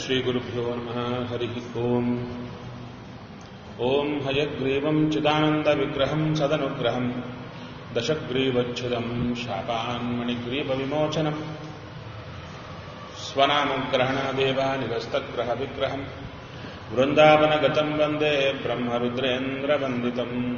श्रीगुरुभ्यो नमः हरिः ओम् ॐ हयग्रीवम् चिदानन्दविग्रहम् सदनुग्रहम् दशग्रीवच्छिदम् शापान्मणिग्रीवविमोचनम् स्वनामग्रहणादेव निरस्तग्रहविग्रहम् वृन्दावनगतम् वन्दे ब्रह्मरुद्रेन्द्रवन्दितम्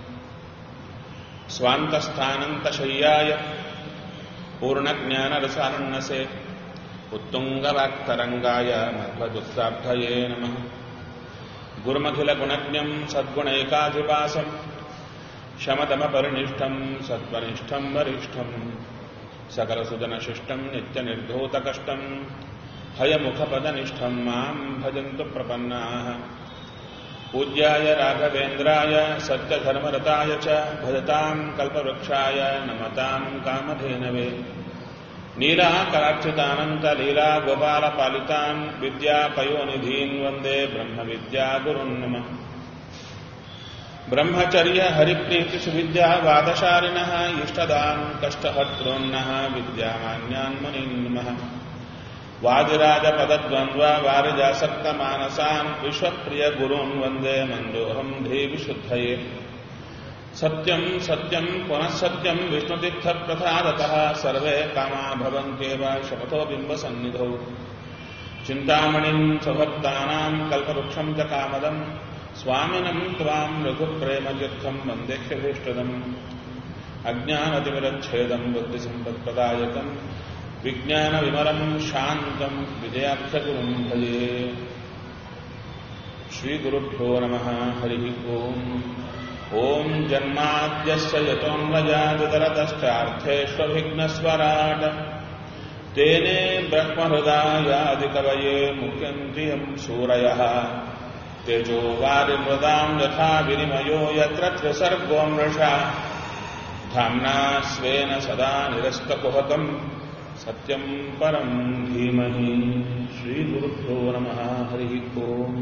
स्वान्तस्थानन्तशय्याय पूर्णज्ञानरसार्णसे उत्तुङ्गवाक्तरङ्गाय मध्वदुःखाब्धये नमः गुरुमखिलगुणज्ञम् सद्गुणैकाधिवासम् शमदमपरिनिष्ठम् सत्त्वनिष्ठम् वरिष्ठम् सकलसुजनशिष्टम् नित्यनिर्धूतकष्टम् हयमुखपदनिष्ठम् माम् भजन्तु प्रपन्नाः पूज्याय राघवेन्द्राय सत्यधर्मरताय च भजताम् कल्पवृक्षाय नमताम् कामधेनवे नीलाकरार्चितानन्तलीलागोपालपालितान् विद्यापयोनिधीन् वन्दे ब्रह्मविद्यागुरुन् नमः ब्रह्मचर्य हरिप्रीतिसुविद्यावादशालिनः इष्टदान् कष्टहर्तॄन्नः विद्यामान्यान् मुनीन् नमः वादिराजपदद्वन्द्व वारिजासक्तमानसान् विश्वप्रियगुरून् वन्दे मन्दोऽहम् धीविशुद्धये सत्यम् सत्यम् पुनः सत्यम् विष्णुतीर्थप्रसादतः सर्वे कामा भवन्त्येव शपथो बिम्बसन्निधौ चिन्तामणिम् स्वभक्तानाम् कल्पवृक्षम् च कामदम् स्वामिनम् त्वाम् रघुप्रेमतीर्थम् वन्देह्यभीष्टदम् अज्ञानतिमिरच्छेदम् बुद्धिसम्पत्प्रदायकम् विज्ञानविमलम् शान्तम् विजयाख्यगुरुम् भजे श्रीगुरुभ्यो नमः हरिः ओम् ॐ जन्माद्यस्य यतोऽन्वजादितरतश्चार्थेष्वभिघ्नस्वराट् तेने ब्रह्महृदायादिकवये मुख्यन्त्रियम् सूरयः तेजो वारिमृदाम् यथा विनिमयो यत्र त्रिसर्गो मृषा धाम्ना स्वेन सदा निरस्तकुहकम् सत्यम् परम् धीमहि श्रीगुरुभ्यो नमः हरिः ओम्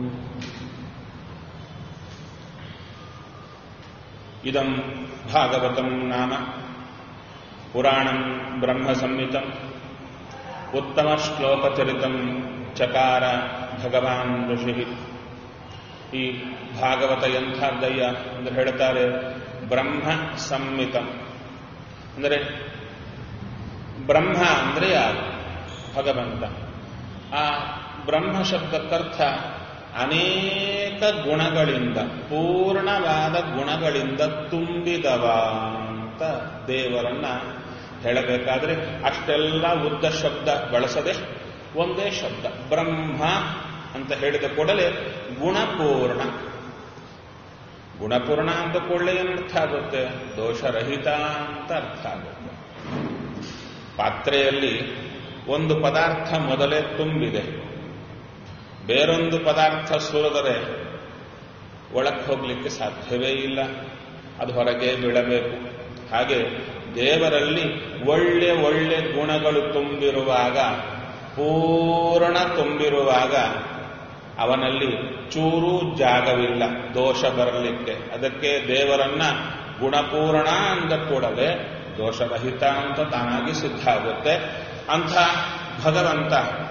इदम् भागवतम् नाम पुराणम् ब्रह्मसंहितम् उत्तमश्लोकचरितम् ಚಕಾರ ಭಗವಾನ್ ಋಷಿ ಈ ಭಾಗವತ ಎಂಥದ್ದಯ್ಯ ಎಂದು ಹೇಳ್ತಾರೆ ಬ್ರಹ್ಮ ಸಂಹಿತ ಅಂದರೆ ಬ್ರಹ್ಮ ಅಂದರೆ ಯಾರು ಭಗವಂತ ಆ ಬ್ರಹ್ಮ ಶಬ್ದಕ್ಕರ್ಥ ಅನೇಕ ಗುಣಗಳಿಂದ ಪೂರ್ಣವಾದ ಗುಣಗಳಿಂದ ತುಂಬಿದವ ಅಂತ ದೇವರನ್ನ ಹೇಳಬೇಕಾದ್ರೆ ಅಷ್ಟೆಲ್ಲ ಉದ್ದ ಶಬ್ದ ಬಳಸದೆ ಒಂದೇ ಶಬ್ದ ಬ್ರಹ್ಮ ಅಂತ ಹೇಳಿದ ಕೂಡಲೇ ಗುಣಪೂರ್ಣ ಗುಣಪೂರ್ಣ ಅಂತ ಕೂಡಲೇ ಏನರ್ಥ ಆಗುತ್ತೆ ದೋಷರಹಿತ ಅಂತ ಅರ್ಥ ಆಗುತ್ತೆ ಪಾತ್ರೆಯಲ್ಲಿ ಒಂದು ಪದಾರ್ಥ ಮೊದಲೇ ತುಂಬಿದೆ ಬೇರೊಂದು ಪದಾರ್ಥ ಸುರಿದರೆ ಒಳಕ್ಕೆ ಹೋಗ್ಲಿಕ್ಕೆ ಸಾಧ್ಯವೇ ಇಲ್ಲ ಅದು ಹೊರಗೆ ಬೀಳಬೇಕು ಹಾಗೆ ದೇವರಲ್ಲಿ ಒಳ್ಳೆ ಒಳ್ಳೆ ಗುಣಗಳು ತುಂಬಿರುವಾಗ ಪೂರ್ಣ ತುಂಬಿರುವಾಗ ಅವನಲ್ಲಿ ಚೂರೂ ಜಾಗವಿಲ್ಲ ದೋಷ ಬರಲಿಕ್ಕೆ ಅದಕ್ಕೆ ದೇವರನ್ನ ಗುಣಪೂರ್ಣ ಅಂದ ಕೂಡಲೇ ದೋಷರಹಿತ ಅಂತ ತಾನಾಗಿ ಸಿದ್ಧ ಆಗುತ್ತೆ ಅಂಥ ಭಗವಂತ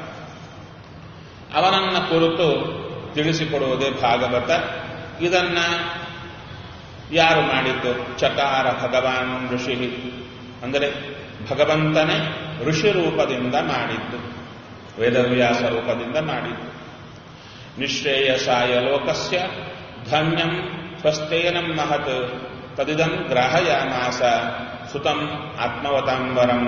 ಅವನನ್ನ ಕುರಿತು ತಿಳಿಸಿಕೊಡುವುದೇ ಭಾಗವತ ಇದನ್ನ ಯಾರು ಮಾಡಿದ್ದು ಚಕಾರ ಭಗವಾನ್ ಋಷಿ ಅಂದರೆ ಭಗವಂತನೇ ಋಷಿ ರೂಪದಿಂದ ಮಾಡಿದ್ದು ವೇದವ್ಯಾಸ ರೂಪದಿಂದ ಮಾಡಿದ್ದು ನಿಶ್ರೇಯಸಾಯ ಲೋಕಸ್ಯ ಧನ್ಯಂ ಸ್ವಸ್ತೇನಂ ಮಹತ್ ತದಿದಂ ಗ್ರಾಹಯಾಮಾಸ ಸುತಂ ಆತ್ಮವತಾಂಬರಂ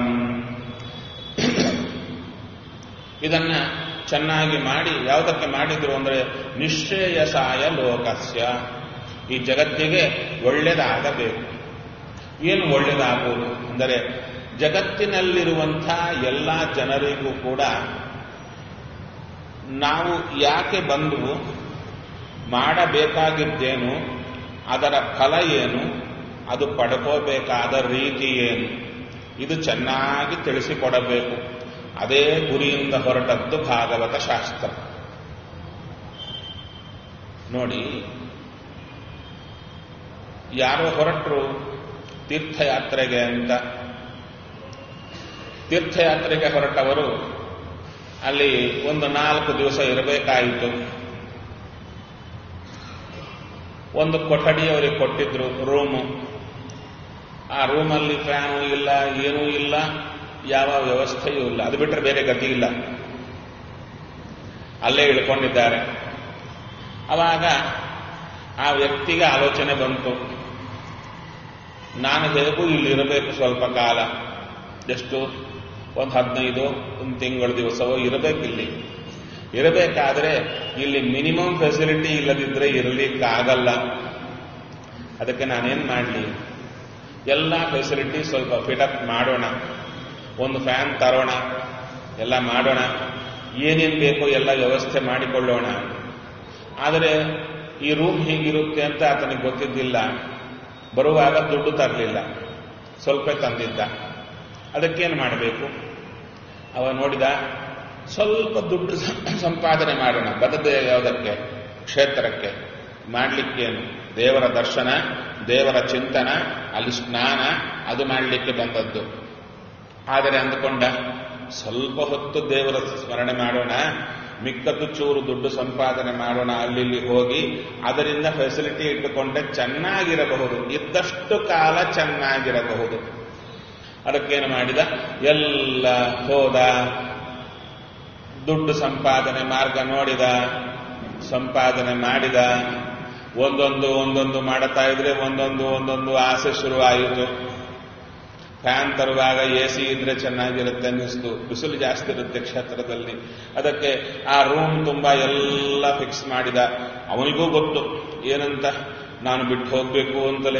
ಇದನ್ನ ಚೆನ್ನಾಗಿ ಮಾಡಿ ಯಾವುದಕ್ಕೆ ಮಾಡಿದ್ರು ಅಂದರೆ ನಿಶ್ರೇಯಸಾಯ ಲೋಕಸ್ಯ ಈ ಜಗತ್ತಿಗೆ ಒಳ್ಳೆಯದಾಗಬೇಕು ಏನು ಒಳ್ಳೆಯದಾಗುವುದು ಅಂದರೆ ಜಗತ್ತಿನಲ್ಲಿರುವಂಥ ಎಲ್ಲ ಜನರಿಗೂ ಕೂಡ ನಾವು ಯಾಕೆ ಬಂದು ಮಾಡಬೇಕಾಗಿದ್ದೇನು ಅದರ ಫಲ ಏನು ಅದು ಪಡ್ಕೋಬೇಕಾದ ರೀತಿ ಏನು ಇದು ಚೆನ್ನಾಗಿ ತಿಳಿಸಿಕೊಡಬೇಕು ಅದೇ ಗುರಿಯಿಂದ ಹೊರಟದ್ದು ಭಾಗವತ ಶಾಸ್ತ್ರ ನೋಡಿ ಯಾರೋ ಹೊರಟರು ತೀರ್ಥಯಾತ್ರೆಗೆ ಅಂತ ತೀರ್ಥಯಾತ್ರೆಗೆ ಹೊರಟವರು ಅಲ್ಲಿ ಒಂದು ನಾಲ್ಕು ದಿವಸ ಇರಬೇಕಾಯಿತು ಒಂದು ಕೊಠಡಿ ಅವರಿಗೆ ಕೊಟ್ಟಿದ್ರು ರೂಮು ಆ ರೂಮಲ್ಲಿ ಫ್ಯಾನು ಇಲ್ಲ ಏನೂ ಇಲ್ಲ ಯಾವ ವ್ಯವಸ್ಥೆಯೂ ಇಲ್ಲ ಅದು ಬಿಟ್ಟರೆ ಬೇರೆ ಗತಿ ಇಲ್ಲ ಅಲ್ಲೇ ಇಳ್ಕೊಂಡಿದ್ದಾರೆ ಅವಾಗ ಆ ವ್ಯಕ್ತಿಗೆ ಆಲೋಚನೆ ಬಂತು ನಾನು ಹೇಗೂ ಇಲ್ಲಿ ಇರಬೇಕು ಸ್ವಲ್ಪ ಕಾಲ ಎಷ್ಟು ಒಂದು ಹದಿನೈದು ಒಂದು ತಿಂಗಳ ದಿವಸವೋ ಇರಬೇಕಿಲ್ಲಿ ಇರಬೇಕಾದ್ರೆ ಇಲ್ಲಿ ಮಿನಿಮಮ್ ಫೆಸಿಲಿಟಿ ಇಲ್ಲದಿದ್ದರೆ ಇರಲಿಕ್ಕಾಗಲ್ಲ ಅದಕ್ಕೆ ನಾನೇನು ಮಾಡಲಿ ಎಲ್ಲ ಫೆಸಿಲಿಟಿ ಸ್ವಲ್ಪ ಫಿಟಪ್ ಮಾಡೋಣ ಒಂದು ಫ್ಯಾನ್ ತರೋಣ ಎಲ್ಲ ಮಾಡೋಣ ಏನೇನು ಬೇಕೋ ಎಲ್ಲ ವ್ಯವಸ್ಥೆ ಮಾಡಿಕೊಳ್ಳೋಣ ಆದರೆ ಈ ರೂಮ್ ಹೀಗಿರುತ್ತೆ ಅಂತ ಆತನಿಗೆ ಗೊತ್ತಿದ್ದಿಲ್ಲ ಬರುವಾಗ ದುಡ್ಡು ತರಲಿಲ್ಲ ಸ್ವಲ್ಪ ತಂದಿದ್ದ ಅದಕ್ಕೇನು ಮಾಡಬೇಕು ಅವ ನೋಡಿದ ಸ್ವಲ್ಪ ದುಡ್ಡು ಸಂಪಾದನೆ ಮಾಡೋಣ ಬದದೆ ಯಾವುದಕ್ಕೆ ಕ್ಷೇತ್ರಕ್ಕೆ ಮಾಡಲಿಕ್ಕೇನು ದೇವರ ದರ್ಶನ ದೇವರ ಚಿಂತನ ಅಲ್ಲಿ ಸ್ನಾನ ಅದು ಮಾಡಲಿಕ್ಕೆ ಬಂದದ್ದು ಆದರೆ ಅಂದುಕೊಂಡ ಸ್ವಲ್ಪ ಹೊತ್ತು ದೇವರ ಸ್ಮರಣೆ ಮಾಡೋಣ ಮಿಕ್ಕದ್ದು ಚೂರು ದುಡ್ಡು ಸಂಪಾದನೆ ಮಾಡೋಣ ಅಲ್ಲಿ ಇಲ್ಲಿ ಹೋಗಿ ಅದರಿಂದ ಫೆಸಿಲಿಟಿ ಇಟ್ಟುಕೊಂಡೆ ಚೆನ್ನಾಗಿರಬಹುದು ಇದ್ದಷ್ಟು ಕಾಲ ಚೆನ್ನಾಗಿರಬಹುದು ಅದಕ್ಕೇನು ಮಾಡಿದ ಎಲ್ಲ ಹೋದ ದುಡ್ಡು ಸಂಪಾದನೆ ಮಾರ್ಗ ನೋಡಿದ ಸಂಪಾದನೆ ಮಾಡಿದ ಒಂದೊಂದು ಒಂದೊಂದು ಮಾಡುತ್ತಾ ಇದ್ರೆ ಒಂದೊಂದು ಒಂದೊಂದು ಆಸೆ ಶುರುವಾಯಿತು ಫ್ಯಾನ್ ತರುವಾಗ ಎ ಸಿ ಇದ್ರೆ ಚೆನ್ನಾಗಿರುತ್ತೆ ಅನ್ನಿಸ್ತು ಬಿಸಿಲು ಜಾಸ್ತಿ ಇರುತ್ತೆ ಕ್ಷೇತ್ರದಲ್ಲಿ ಅದಕ್ಕೆ ಆ ರೂಮ್ ತುಂಬಾ ಎಲ್ಲ ಫಿಕ್ಸ್ ಮಾಡಿದ ಅವನಿಗೂ ಗೊತ್ತು ಏನಂತ ನಾನು ಬಿಟ್ಟು ಹೋಗ್ಬೇಕು ಅಂತಲೇ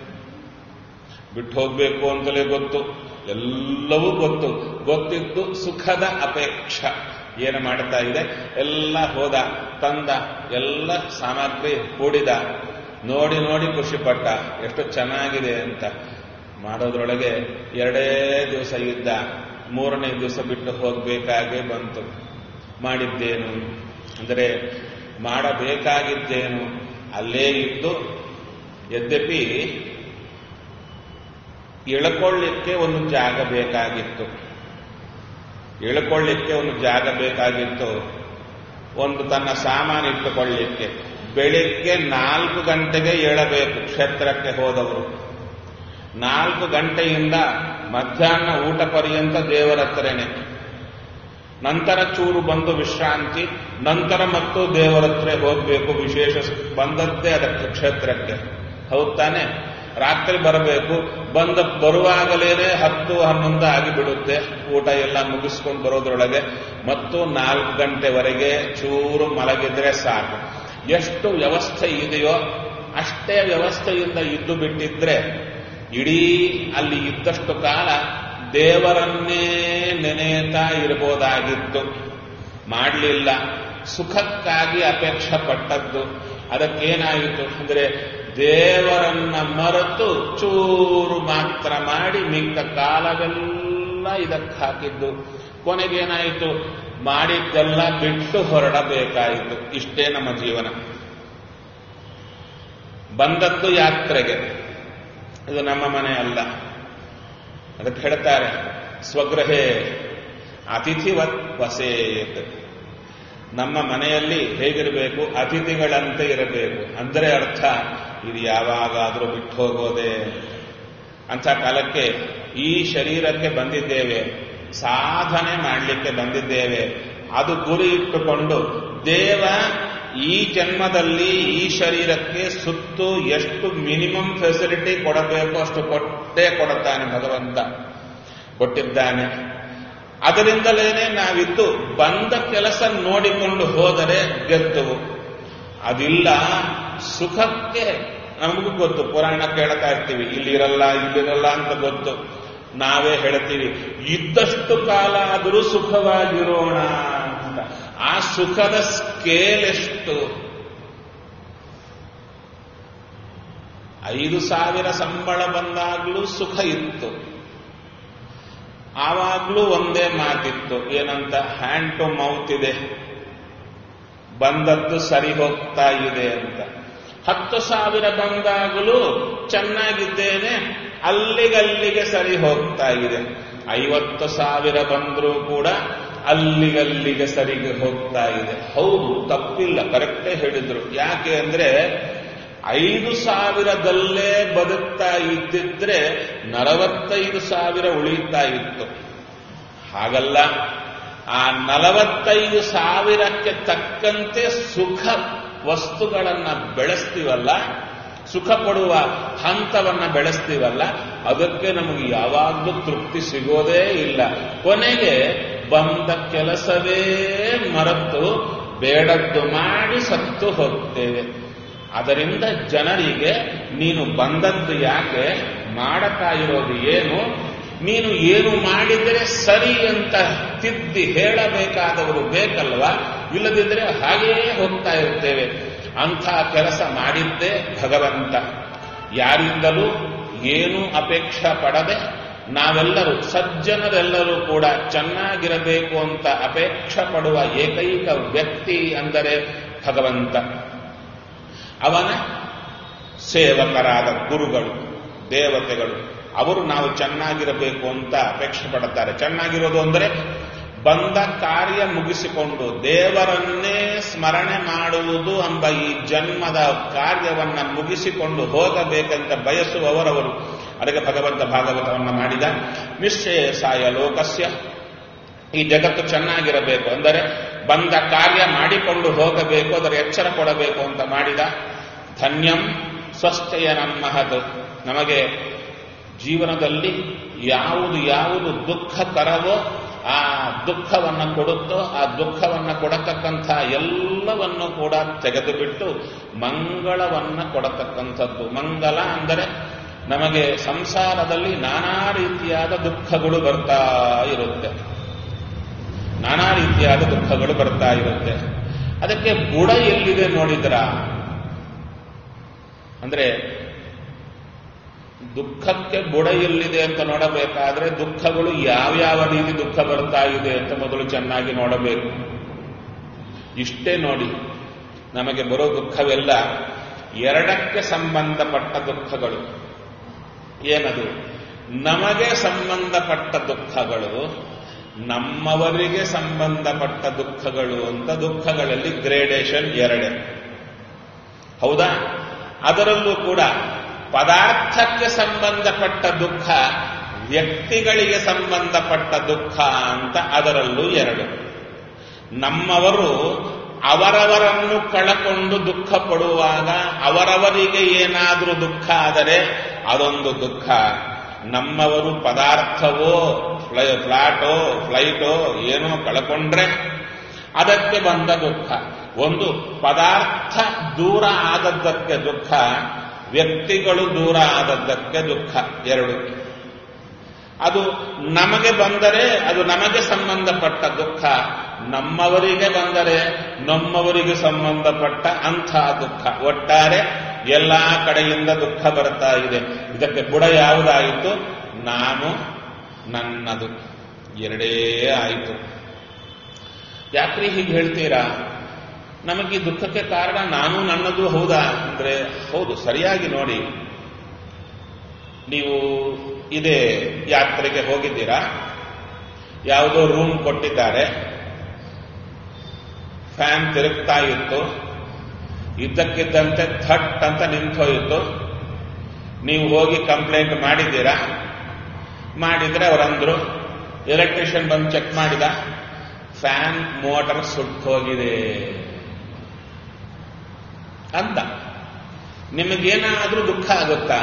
ಬಿಟ್ಟು ಹೋಗ್ಬೇಕು ಅಂತಲೇ ಗೊತ್ತು ಎಲ್ಲವೂ ಗೊತ್ತು ಗೊತ್ತಿದ್ದು ಸುಖದ ಅಪೇಕ್ಷ ಏನು ಮಾಡ್ತಾ ಇದೆ ಎಲ್ಲ ಹೋದ ತಂದ ಎಲ್ಲ ಸಾಮಗ್ರಿ ಹೂಡಿದ ನೋಡಿ ನೋಡಿ ಖುಷಿಪಟ್ಟ ಎಷ್ಟು ಚೆನ್ನಾಗಿದೆ ಅಂತ ಮಾಡೋದ್ರೊಳಗೆ ಎರಡೇ ದಿವಸ ಇದ್ದ ಮೂರನೇ ದಿವಸ ಬಿಟ್ಟು ಹೋಗಬೇಕಾಗೇ ಬಂತು ಮಾಡಿದ್ದೇನು ಅಂದರೆ ಮಾಡಬೇಕಾಗಿದ್ದೇನು ಅಲ್ಲೇ ಇದ್ದು ಯದ್ಯಪಿ ಇಳ್ಕೊಳ್ಳಿಕ್ಕೆ ಒಂದು ಜಾಗ ಬೇಕಾಗಿತ್ತು ಇಳ್ಕೊಳ್ಳಿಕ್ಕೆ ಒಂದು ಜಾಗ ಬೇಕಾಗಿತ್ತು ಒಂದು ತನ್ನ ಸಾಮಾನು ಇಟ್ಟುಕೊಳ್ಳಿಕ್ಕೆ ಬೆಳಿಗ್ಗೆ ನಾಲ್ಕು ಗಂಟೆಗೆ ಏಳಬೇಕು ಕ್ಷೇತ್ರಕ್ಕೆ ಹೋದವರು ನಾಲ್ಕು ಗಂಟೆಯಿಂದ ಮಧ್ಯಾಹ್ನ ಊಟ ಪರ್ಯಂತ ದೇವರ ಹತ್ರನೇ ನಂತರ ಚೂರು ಬಂದು ವಿಶ್ರಾಂತಿ ನಂತರ ಮತ್ತು ದೇವರ ಹತ್ರ ಹೋಗಬೇಕು ವಿಶೇಷ ಬಂದದ್ದೇ ಅದಕ್ಕೆ ಕ್ಷೇತ್ರಕ್ಕೆ ಹೌದ್ ತಾನೆ ರಾತ್ರಿ ಬರಬೇಕು ಬಂದ ಬರುವಾಗಲೇನೆ ಹತ್ತು ಹನ್ನೊಂದು ಆಗಿಬಿಡುತ್ತೆ ಊಟ ಎಲ್ಲ ಮುಗಿಸ್ಕೊಂಡು ಬರೋದ್ರೊಳಗೆ ಮತ್ತು ನಾಲ್ಕು ಗಂಟೆವರೆಗೆ ಚೂರು ಮಲಗಿದ್ರೆ ಸಾಕು ಎಷ್ಟು ವ್ಯವಸ್ಥೆ ಇದೆಯೋ ಅಷ್ಟೇ ವ್ಯವಸ್ಥೆಯಿಂದ ಇದ್ದು ಬಿಟ್ಟಿದ್ರೆ ಇಡೀ ಅಲ್ಲಿ ಇದ್ದಷ್ಟು ಕಾಲ ದೇವರನ್ನೇ ನೆನೆಯುತ್ತಾ ಇರಬಹುದಾಗಿತ್ತು ಮಾಡಲಿಲ್ಲ ಸುಖಕ್ಕಾಗಿ ಅಪೇಕ್ಷೆ ಪಟ್ಟದ್ದು ಅದಕ್ಕೇನಾಯಿತು ಅಂದ್ರೆ ದೇವರನ್ನ ಮರೆತು ಚೂರು ಮಾತ್ರ ಮಾಡಿ ಮಿಕ್ಕ ಕಾಲವೆಲ್ಲ ಇದಕ್ಕೆ ಹಾಕಿದ್ದು ಕೊನೆಗೇನಾಯಿತು ಮಾಡಿದ್ದೆಲ್ಲ ಬಿಟ್ಟು ಹೊರಡಬೇಕಾಯಿತು ಇಷ್ಟೇ ನಮ್ಮ ಜೀವನ ಬಂದದ್ದು ಯಾತ್ರೆಗೆ ಇದು ನಮ್ಮ ಮನೆ ಅಲ್ಲ ಅದಕ್ಕೆ ಹೇಳ್ತಾರೆ ಸ್ವಗೃಹೇ ಅತಿಥಿವತ್ ವಸೇತ್ ನಮ್ಮ ಮನೆಯಲ್ಲಿ ಹೇಗಿರಬೇಕು ಅತಿಥಿಗಳಂತೆ ಇರಬೇಕು ಅಂದರೆ ಅರ್ಥ ಇದು ಯಾವಾಗಾದರೂ ಬಿಟ್ಟು ಹೋಗೋದೆ ಅಂಥ ಕಾಲಕ್ಕೆ ಈ ಶರೀರಕ್ಕೆ ಬಂದಿದ್ದೇವೆ ಸಾಧನೆ ಮಾಡಲಿಕ್ಕೆ ಬಂದಿದ್ದೇವೆ ಅದು ಗುರಿ ಇಟ್ಟುಕೊಂಡು ದೇವ ಈ ಜನ್ಮದಲ್ಲಿ ಈ ಶರೀರಕ್ಕೆ ಸುತ್ತು ಎಷ್ಟು ಮಿನಿಮಮ್ ಫೆಸಿಲಿಟಿ ಕೊಡಬೇಕು ಅಷ್ಟು ಕೊಟ್ಟೇ ಕೊಡುತ್ತಾನೆ ಭಗವಂತ ಕೊಟ್ಟಿದ್ದಾನೆ ಅದರಿಂದಲೇನೆ ನಾವಿದ್ದು ಬಂದ ಕೆಲಸ ನೋಡಿಕೊಂಡು ಹೋದರೆ ಗೆದ್ದು ಅದಿಲ್ಲ ಸುಖಕ್ಕೆ ನಮಗೂ ಗೊತ್ತು ಪುರಾಣ ಕೇಳ್ತಾ ಇರ್ತೀವಿ ಇಲ್ಲಿರಲ್ಲ ಇಲ್ಲಿರಲ್ಲ ಅಂತ ಗೊತ್ತು ನಾವೇ ಹೇಳ್ತೀವಿ ಇದ್ದಷ್ಟು ಕಾಲ ಆದರೂ ಸುಖವಾಗಿರೋಣ ಅಂತ ಆ ಸುಖದ ಸ್ಕೇಲ್ ಎಷ್ಟು ಐದು ಸಾವಿರ ಸಂಬಳ ಬಂದಾಗಲೂ ಸುಖ ಇತ್ತು ಆವಾಗಲೂ ಒಂದೇ ಮಾತಿತ್ತು ಏನಂತ ಹ್ಯಾಂಡ್ ಟು ಮೌತ್ ಇದೆ ಬಂದದ್ದು ಸರಿ ಹೋಗ್ತಾ ಇದೆ ಅಂತ ಹತ್ತು ಸಾವಿರ ಬಂದಾಗಲೂ ಚೆನ್ನಾಗಿದ್ದೇನೆ ಅಲ್ಲಿಗಲ್ಲಿಗೆ ಸರಿ ಹೋಗ್ತಾ ಇದೆ ಐವತ್ತು ಸಾವಿರ ಬಂದರೂ ಕೂಡ ಅಲ್ಲಿಗಲ್ಲಿಗೆ ಸರಿಗೆ ಹೋಗ್ತಾ ಇದೆ ಹೌದು ತಪ್ಪಿಲ್ಲ ಕರೆಕ್ಟೇ ಹೇಳಿದ್ರು ಯಾಕೆ ಅಂದ್ರೆ ಐದು ಸಾವಿರದಲ್ಲೇ ಬದುಕ್ತಾ ಇದ್ದಿದ್ರೆ ನಲವತ್ತೈದು ಸಾವಿರ ಉಳಿತಾ ಇತ್ತು ಹಾಗಲ್ಲ ಆ ನಲವತ್ತೈದು ಸಾವಿರಕ್ಕೆ ತಕ್ಕಂತೆ ಸುಖ ವಸ್ತುಗಳನ್ನ ಬೆಳೆಸ್ತೀವಲ್ಲ ಸುಖ ಪಡುವ ಹಂತವನ್ನ ಬೆಳೆಸ್ತೀವಲ್ಲ ಅದಕ್ಕೆ ನಮಗೆ ಯಾವಾಗಲೂ ತೃಪ್ತಿ ಸಿಗೋದೇ ಇಲ್ಲ ಕೊನೆಗೆ ಬಂದ ಕೆಲಸವೇ ಮರೆತು ಬೇಡದ್ದು ಮಾಡಿ ಸತ್ತು ಹೋಗ್ತೇವೆ ಅದರಿಂದ ಜನರಿಗೆ ನೀನು ಬಂದದ್ದು ಯಾಕೆ ಮಾಡತಾ ಇರೋದು ಏನು ನೀನು ಏನು ಮಾಡಿದರೆ ಸರಿ ಅಂತ ತಿದ್ದಿ ಹೇಳಬೇಕಾದವರು ಬೇಕಲ್ವಾ ಇಲ್ಲದಿದ್ದರೆ ಹಾಗೆಯೇ ಹೋಗ್ತಾ ಇರ್ತೇವೆ ಅಂಥ ಕೆಲಸ ಮಾಡಿದ್ದೇ ಭಗವಂತ ಯಾರಿಂದಲೂ ಏನೂ ಅಪೇಕ್ಷೆ ಪಡದೆ ನಾವೆಲ್ಲರೂ ಸಜ್ಜನರೆಲ್ಲರೂ ಕೂಡ ಚೆನ್ನಾಗಿರಬೇಕು ಅಂತ ಅಪೇಕ್ಷೆ ಪಡುವ ಏಕೈಕ ವ್ಯಕ್ತಿ ಅಂದರೆ ಭಗವಂತ ಅವನ ಸೇವಕರಾದ ಗುರುಗಳು ದೇವತೆಗಳು ಅವರು ನಾವು ಚೆನ್ನಾಗಿರಬೇಕು ಅಂತ ಅಪೇಕ್ಷೆ ಪಡುತ್ತಾರೆ ಚೆನ್ನಾಗಿರೋದು ಅಂದರೆ ಬಂದ ಕಾರ್ಯ ಮುಗಿಸಿಕೊಂಡು ದೇವರನ್ನೇ ಸ್ಮರಣೆ ಮಾಡುವುದು ಎಂಬ ಈ ಜನ್ಮದ ಕಾರ್ಯವನ್ನ ಮುಗಿಸಿಕೊಂಡು ಹೋಗಬೇಕಂತ ಬಯಸುವವರವರು ಅದಕ್ಕೆ ಭಗವಂತ ಭಾಗವತವನ್ನು ಮಾಡಿದ ನಿಶ್ಚಯಸಾಯ ಲೋಕಸ್ಯ ಈ ಜಗತ್ತು ಚೆನ್ನಾಗಿರಬೇಕು ಅಂದರೆ ಬಂದ ಕಾರ್ಯ ಮಾಡಿಕೊಂಡು ಹೋಗಬೇಕು ಅದರ ಎಚ್ಚರ ಕೊಡಬೇಕು ಅಂತ ಮಾಡಿದ ಧನ್ಯಂ ಸ್ವಸ್ಥಯ ನಮ್ಮಹದು ನಮಗೆ ಜೀವನದಲ್ಲಿ ಯಾವುದು ಯಾವುದು ದುಃಖಕರವೋ ಆ ದುಃಖವನ್ನು ಕೊಡುತ್ತೋ ಆ ದುಃಖವನ್ನು ಕೊಡತಕ್ಕಂಥ ಎಲ್ಲವನ್ನು ಕೂಡ ತೆಗೆದುಬಿಟ್ಟು ಮಂಗಳವನ್ನ ಕೊಡತಕ್ಕಂಥದ್ದು ಮಂಗಲ ಅಂದರೆ ನಮಗೆ ಸಂಸಾರದಲ್ಲಿ ನಾನಾ ರೀತಿಯಾದ ದುಃಖಗಳು ಬರ್ತಾ ಇರುತ್ತೆ ನಾನಾ ರೀತಿಯಾದ ದುಃಖಗಳು ಬರ್ತಾ ಇರುತ್ತೆ ಅದಕ್ಕೆ ಬುಡ ಎಲ್ಲಿದೆ ನೋಡಿದ್ರ ಅಂದ್ರೆ ದುಃಖಕ್ಕೆ ಬುಡ ಎಲ್ಲಿದೆ ಅಂತ ನೋಡಬೇಕಾದ್ರೆ ದುಃಖಗಳು ಯಾವ್ಯಾವ ರೀತಿ ದುಃಖ ಬರ್ತಾ ಇದೆ ಅಂತ ಮೊದಲು ಚೆನ್ನಾಗಿ ನೋಡಬೇಕು ಇಷ್ಟೇ ನೋಡಿ ನಮಗೆ ಬರೋ ದುಃಖವೆಲ್ಲ ಎರಡಕ್ಕೆ ಸಂಬಂಧಪಟ್ಟ ದುಃಖಗಳು ಏನದು ನಮಗೆ ಸಂಬಂಧಪಟ್ಟ ದುಃಖಗಳು ನಮ್ಮವರಿಗೆ ಸಂಬಂಧಪಟ್ಟ ದುಃಖಗಳು ಅಂತ ದುಃಖಗಳಲ್ಲಿ ಗ್ರೇಡೇಷನ್ ಎರಡೇ ಹೌದಾ ಅದರಲ್ಲೂ ಕೂಡ ಪದಾರ್ಥಕ್ಕೆ ಸಂಬಂಧಪಟ್ಟ ದುಃಖ ವ್ಯಕ್ತಿಗಳಿಗೆ ಸಂಬಂಧಪಟ್ಟ ದುಃಖ ಅಂತ ಅದರಲ್ಲೂ ಎರಡು ನಮ್ಮವರು ಅವರವರನ್ನು ಕಳಕೊಂಡು ದುಃಖ ಪಡುವಾಗ ಅವರವರಿಗೆ ಏನಾದರೂ ದುಃಖ ಆದರೆ ಅದೊಂದು ದುಃಖ ನಮ್ಮವರು ಪದಾರ್ಥವೋ ಫ್ಲೈ ಫ್ಲಾಟೋ ಫ್ಲೈಟೋ ಏನೋ ಕಳ್ಕೊಂಡ್ರೆ ಅದಕ್ಕೆ ಬಂದ ದುಃಖ ಒಂದು ಪದಾರ್ಥ ದೂರ ಆದದ್ದಕ್ಕೆ ದುಃಖ ವ್ಯಕ್ತಿಗಳು ದೂರ ಆದದ್ದಕ್ಕೆ ದುಃಖ ಎರಡು ಅದು ನಮಗೆ ಬಂದರೆ ಅದು ನಮಗೆ ಸಂಬಂಧಪಟ್ಟ ದುಃಖ ನಮ್ಮವರಿಗೆ ಬಂದರೆ ನಮ್ಮವರಿಗೆ ಸಂಬಂಧಪಟ್ಟ ಅಂಥ ದುಃಖ ಒಟ್ಟಾರೆ ಎಲ್ಲಾ ಕಡೆಯಿಂದ ದುಃಖ ಬರ್ತಾ ಇದೆ ಇದಕ್ಕೆ ಬುಡ ಯಾವುದಾಯಿತು ನಾನು ನನ್ನದು ಎರಡೇ ಆಯಿತು ಯಾಕ್ರಿ ಹೀಗೆ ಹೇಳ್ತೀರಾ ನಮಗೆ ಈ ದುಃಖಕ್ಕೆ ಕಾರಣ ನಾನು ನನ್ನದು ಹೌದಾ ಅಂದ್ರೆ ಹೌದು ಸರಿಯಾಗಿ ನೋಡಿ ನೀವು ಇದೇ ಯಾತ್ರೆಗೆ ಹೋಗಿದ್ದೀರಾ ಯಾವುದೋ ರೂಮ್ ಕೊಟ್ಟಿದ್ದಾರೆ ಫ್ಯಾನ್ ತಿರುಗ್ತಾ ಇತ್ತು ಇದ್ದಕ್ಕಿದ್ದಂತೆ ಥಟ್ ಅಂತ ನಿಂತೋಯಿತು ನೀವು ಹೋಗಿ ಕಂಪ್ಲೇಂಟ್ ಮಾಡಿದ್ದೀರಾ ಮಾಡಿದ್ರೆ ಅವರಂದ್ರು ಎಲೆಕ್ಟ್ರಿಷಿಯನ್ ಬಂದು ಚೆಕ್ ಮಾಡಿದ ಫ್ಯಾನ್ ಮೋಟರ್ ಸುಟ್ಟೋಗಿದೆ ಅಂತ ನಿಮಗೇನಾದ್ರೂ ದುಃಖ ಆಗುತ್ತಾ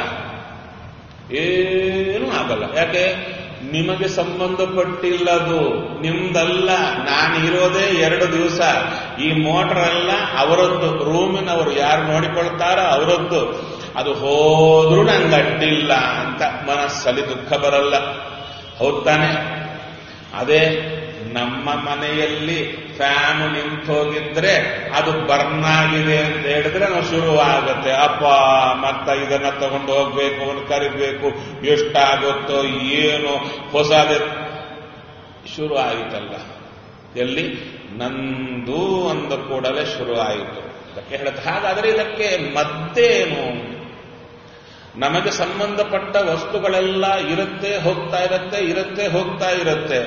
ಏನೂ ಆಗಲ್ಲ ಯಾಕೆ ನಿಮಗೆ ಸಂಬಂಧಪಟ್ಟಿಲ್ಲದು ನಿಮ್ದಲ್ಲ ನಾನು ಇರೋದೇ ಎರಡು ದಿವಸ ಈ ಮೋಟರ್ ಎಲ್ಲ ಅವರದ್ದು ರೂಮಿನವರು ಯಾರು ನೋಡಿಕೊಳ್ತಾರೋ ಅವರದ್ದು ಅದು ಹೋದ್ರೂ ನಂಗೆ ಅಡ್ಡಿಲ್ಲ ಅಂತ ಮನಸ್ಸಲ್ಲಿ ದುಃಖ ಬರಲ್ಲ ಹೌದ್ ತಾನೆ ಅದೇ ನಮ್ಮ ಮನೆಯಲ್ಲಿ ಫ್ಯಾನ್ ನಿಂತೋಗಿದ್ರೆ ಅದು ಬರ್ನ್ ಆಗಿದೆ ಅಂತ ಹೇಳಿದ್ರೆ ನಾವು ಶುರುವಾಗುತ್ತೆ ಅಪ್ಪ ಮತ್ತ ಇದನ್ನ ತಗೊಂಡು ಹೋಗ್ಬೇಕು ಅವನು ಕರಿಬೇಕು ಎಷ್ಟಾಗುತ್ತೋ ಏನು ಹೊಸದೇ ಶುರು ಆಯಿತಲ್ಲ ಎಲ್ಲಿ ನಂದು ಅಂದ ಕೂಡಲೇ ಶುರು ಆಯಿತು ಅದಕ್ಕೆ ಹೇಳುತ್ತೆ ಹಾಗಾದ್ರೆ ಇದಕ್ಕೆ ಮತ್ತೇನು ನಮಗೆ ಸಂಬಂಧಪಟ್ಟ ವಸ್ತುಗಳೆಲ್ಲ ಇರುತ್ತೆ ಹೋಗ್ತಾ ಇರುತ್ತೆ ಇರುತ್ತೆ ಹೋಗ್ತಾ ಇರುತ್ತೆ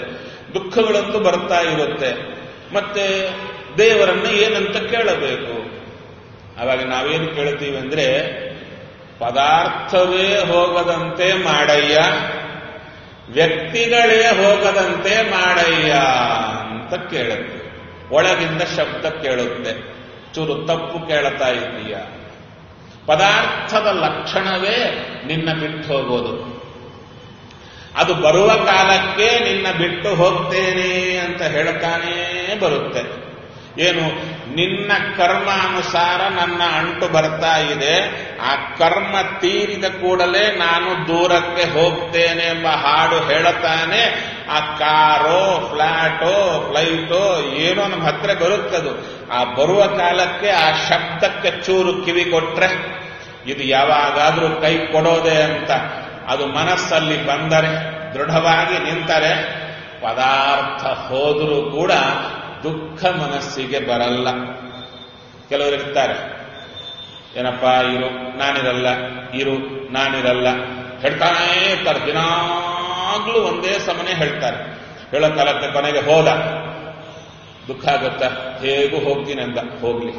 ದುಃಖಗಳಂತೂ ಬರ್ತಾ ಇರುತ್ತೆ ಮತ್ತೆ ದೇವರನ್ನ ಏನಂತ ಕೇಳಬೇಕು ಅವಾಗ ನಾವೇನು ಕೇಳ್ತೀವಿ ಅಂದ್ರೆ ಪದಾರ್ಥವೇ ಹೋಗದಂತೆ ಮಾಡಯ್ಯ ವ್ಯಕ್ತಿಗಳೇ ಹೋಗದಂತೆ ಮಾಡಯ್ಯ ಅಂತ ಕೇಳುತ್ತೆ ಒಳಗಿಂದ ಶಬ್ದ ಕೇಳುತ್ತೆ ಚೂರು ತಪ್ಪು ಕೇಳ್ತಾ ಇದೀಯ ಪದಾರ್ಥದ ಲಕ್ಷಣವೇ ನಿನ್ನ ಬಿಟ್ಟು ಹೋಗೋದು ಅದು ಬರುವ ಕಾಲಕ್ಕೆ ನಿನ್ನ ಬಿಟ್ಟು ಹೋಗ್ತೇನೆ ಅಂತ ಹೇಳ್ತಾನೇ ಬರುತ್ತೆ ಏನು ನಿನ್ನ ಕರ್ಮಾನುಸಾರ ನನ್ನ ಅಂಟು ಬರ್ತಾ ಇದೆ ಆ ಕರ್ಮ ತೀರಿದ ಕೂಡಲೇ ನಾನು ದೂರಕ್ಕೆ ಹೋಗ್ತೇನೆ ಎಂಬ ಹಾಡು ಹೇಳುತ್ತಾನೆ ಆ ಕಾರೋ ಫ್ಲಾಟೋ ಫ್ಲೈಟೋ ಏನೋ ನಮ್ಮ ಹತ್ರ ಬರುತ್ತದು ಆ ಬರುವ ಕಾಲಕ್ಕೆ ಆ ಶಬ್ದಕ್ಕೆ ಚೂರು ಕಿವಿ ಕೊಟ್ರೆ ಇದು ಯಾವಾಗಾದ್ರೂ ಕೈ ಕೊಡೋದೆ ಅಂತ ಅದು ಮನಸ್ಸಲ್ಲಿ ಬಂದರೆ ದೃಢವಾಗಿ ನಿಂತರೆ ಪದಾರ್ಥ ಹೋದರೂ ಕೂಡ ದುಃಖ ಮನಸ್ಸಿಗೆ ಬರಲ್ಲ ಕೆಲವರು ಇರ್ತಾರೆ ಏನಪ್ಪ ಇರು ನಾನಿರಲ್ಲ ಇರು ನಾನಿರಲ್ಲ ಹೇಳ್ತಾನೇ ಇರ್ತಾರೆ ದಿನಾಗ್ಲೂ ಒಂದೇ ಸಮನೆ ಹೇಳ್ತಾರೆ ಹೇಳೋ ಕಾಲಕ್ಕೆ ಕೊನೆಗೆ ಹೋದ ದುಃಖ ಆಗುತ್ತಾ ಹೇಗೂ ಹೋಗ್ತೀನಿ ಅಂದ ಹೋಗ್ಲಿ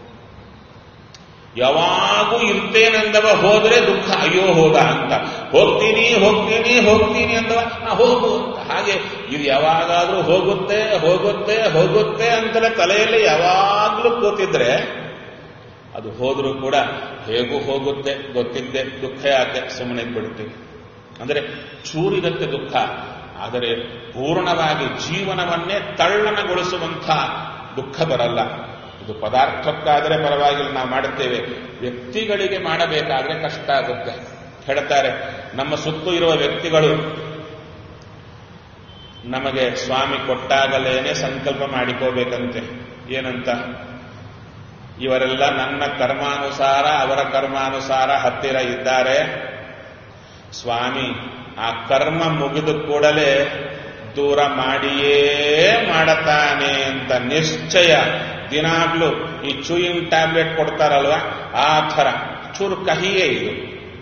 ಯಾವಾಗೂ ಇರ್ತೇನೆಂದವ ಹೋದ್ರೆ ದುಃಖ ಅಯ್ಯೋ ಹೋದ ಅಂತ ಹೋಗ್ತೀನಿ ಹೋಗ್ತೀನಿ ಹೋಗ್ತೀನಿ ಅಂದವ ನಾ ಹೋಗು ಅಂತ ಹಾಗೆ ಇದು ಯಾವಾಗಾದ್ರೂ ಹೋಗುತ್ತೆ ಹೋಗುತ್ತೆ ಹೋಗುತ್ತೆ ಅಂತಲೇ ತಲೆಯಲ್ಲಿ ಯಾವಾಗ್ಲೂ ಕೂತಿದ್ರೆ ಅದು ಹೋದ್ರೂ ಕೂಡ ಹೇಗೂ ಹೋಗುತ್ತೆ ಗೊತ್ತಿದ್ದೆ ದುಃಖ ಯಾಕೆ ಸುಮ್ಮನೆ ಬಿಡ್ತೀವಿ ಅಂದರೆ ಚೂರಿದಕ್ಕೆ ದುಃಖ ಆದರೆ ಪೂರ್ಣವಾಗಿ ಜೀವನವನ್ನೇ ತಳ್ಳನಗೊಳಿಸುವಂಥ ದುಃಖ ಬರಲ್ಲ ಇದು ಪದಾರ್ಥಕ್ಕಾದರೆ ಪರವಾಗಿಲ್ಲ ನಾವು ಮಾಡುತ್ತೇವೆ ವ್ಯಕ್ತಿಗಳಿಗೆ ಮಾಡಬೇಕಾದ್ರೆ ಕಷ್ಟ ಆಗುತ್ತೆ ಹೇಳ್ತಾರೆ ನಮ್ಮ ಸುತ್ತು ಇರುವ ವ್ಯಕ್ತಿಗಳು ನಮಗೆ ಸ್ವಾಮಿ ಕೊಟ್ಟಾಗಲೇನೆ ಸಂಕಲ್ಪ ಮಾಡಿಕೋಬೇಕಂತೆ ಏನಂತ ಇವರೆಲ್ಲ ನನ್ನ ಕರ್ಮಾನುಸಾರ ಅವರ ಕರ್ಮಾನುಸಾರ ಹತ್ತಿರ ಇದ್ದಾರೆ ಸ್ವಾಮಿ ಆ ಕರ್ಮ ಮುಗಿದ ಕೂಡಲೇ ದೂರ ಮಾಡಿಯೇ ಮಾಡತಾನೆ ಅಂತ ನಿಶ್ಚಯ ದಿನಾಗ್ಲೂ ಈ ಚೂಯಿಂಗ್ ಟ್ಯಾಬ್ಲೆಟ್ ಕೊಡ್ತಾರಲ್ವಾ ಆ ಥರ ಚೂರು ಕಹಿಯೇ ಇದು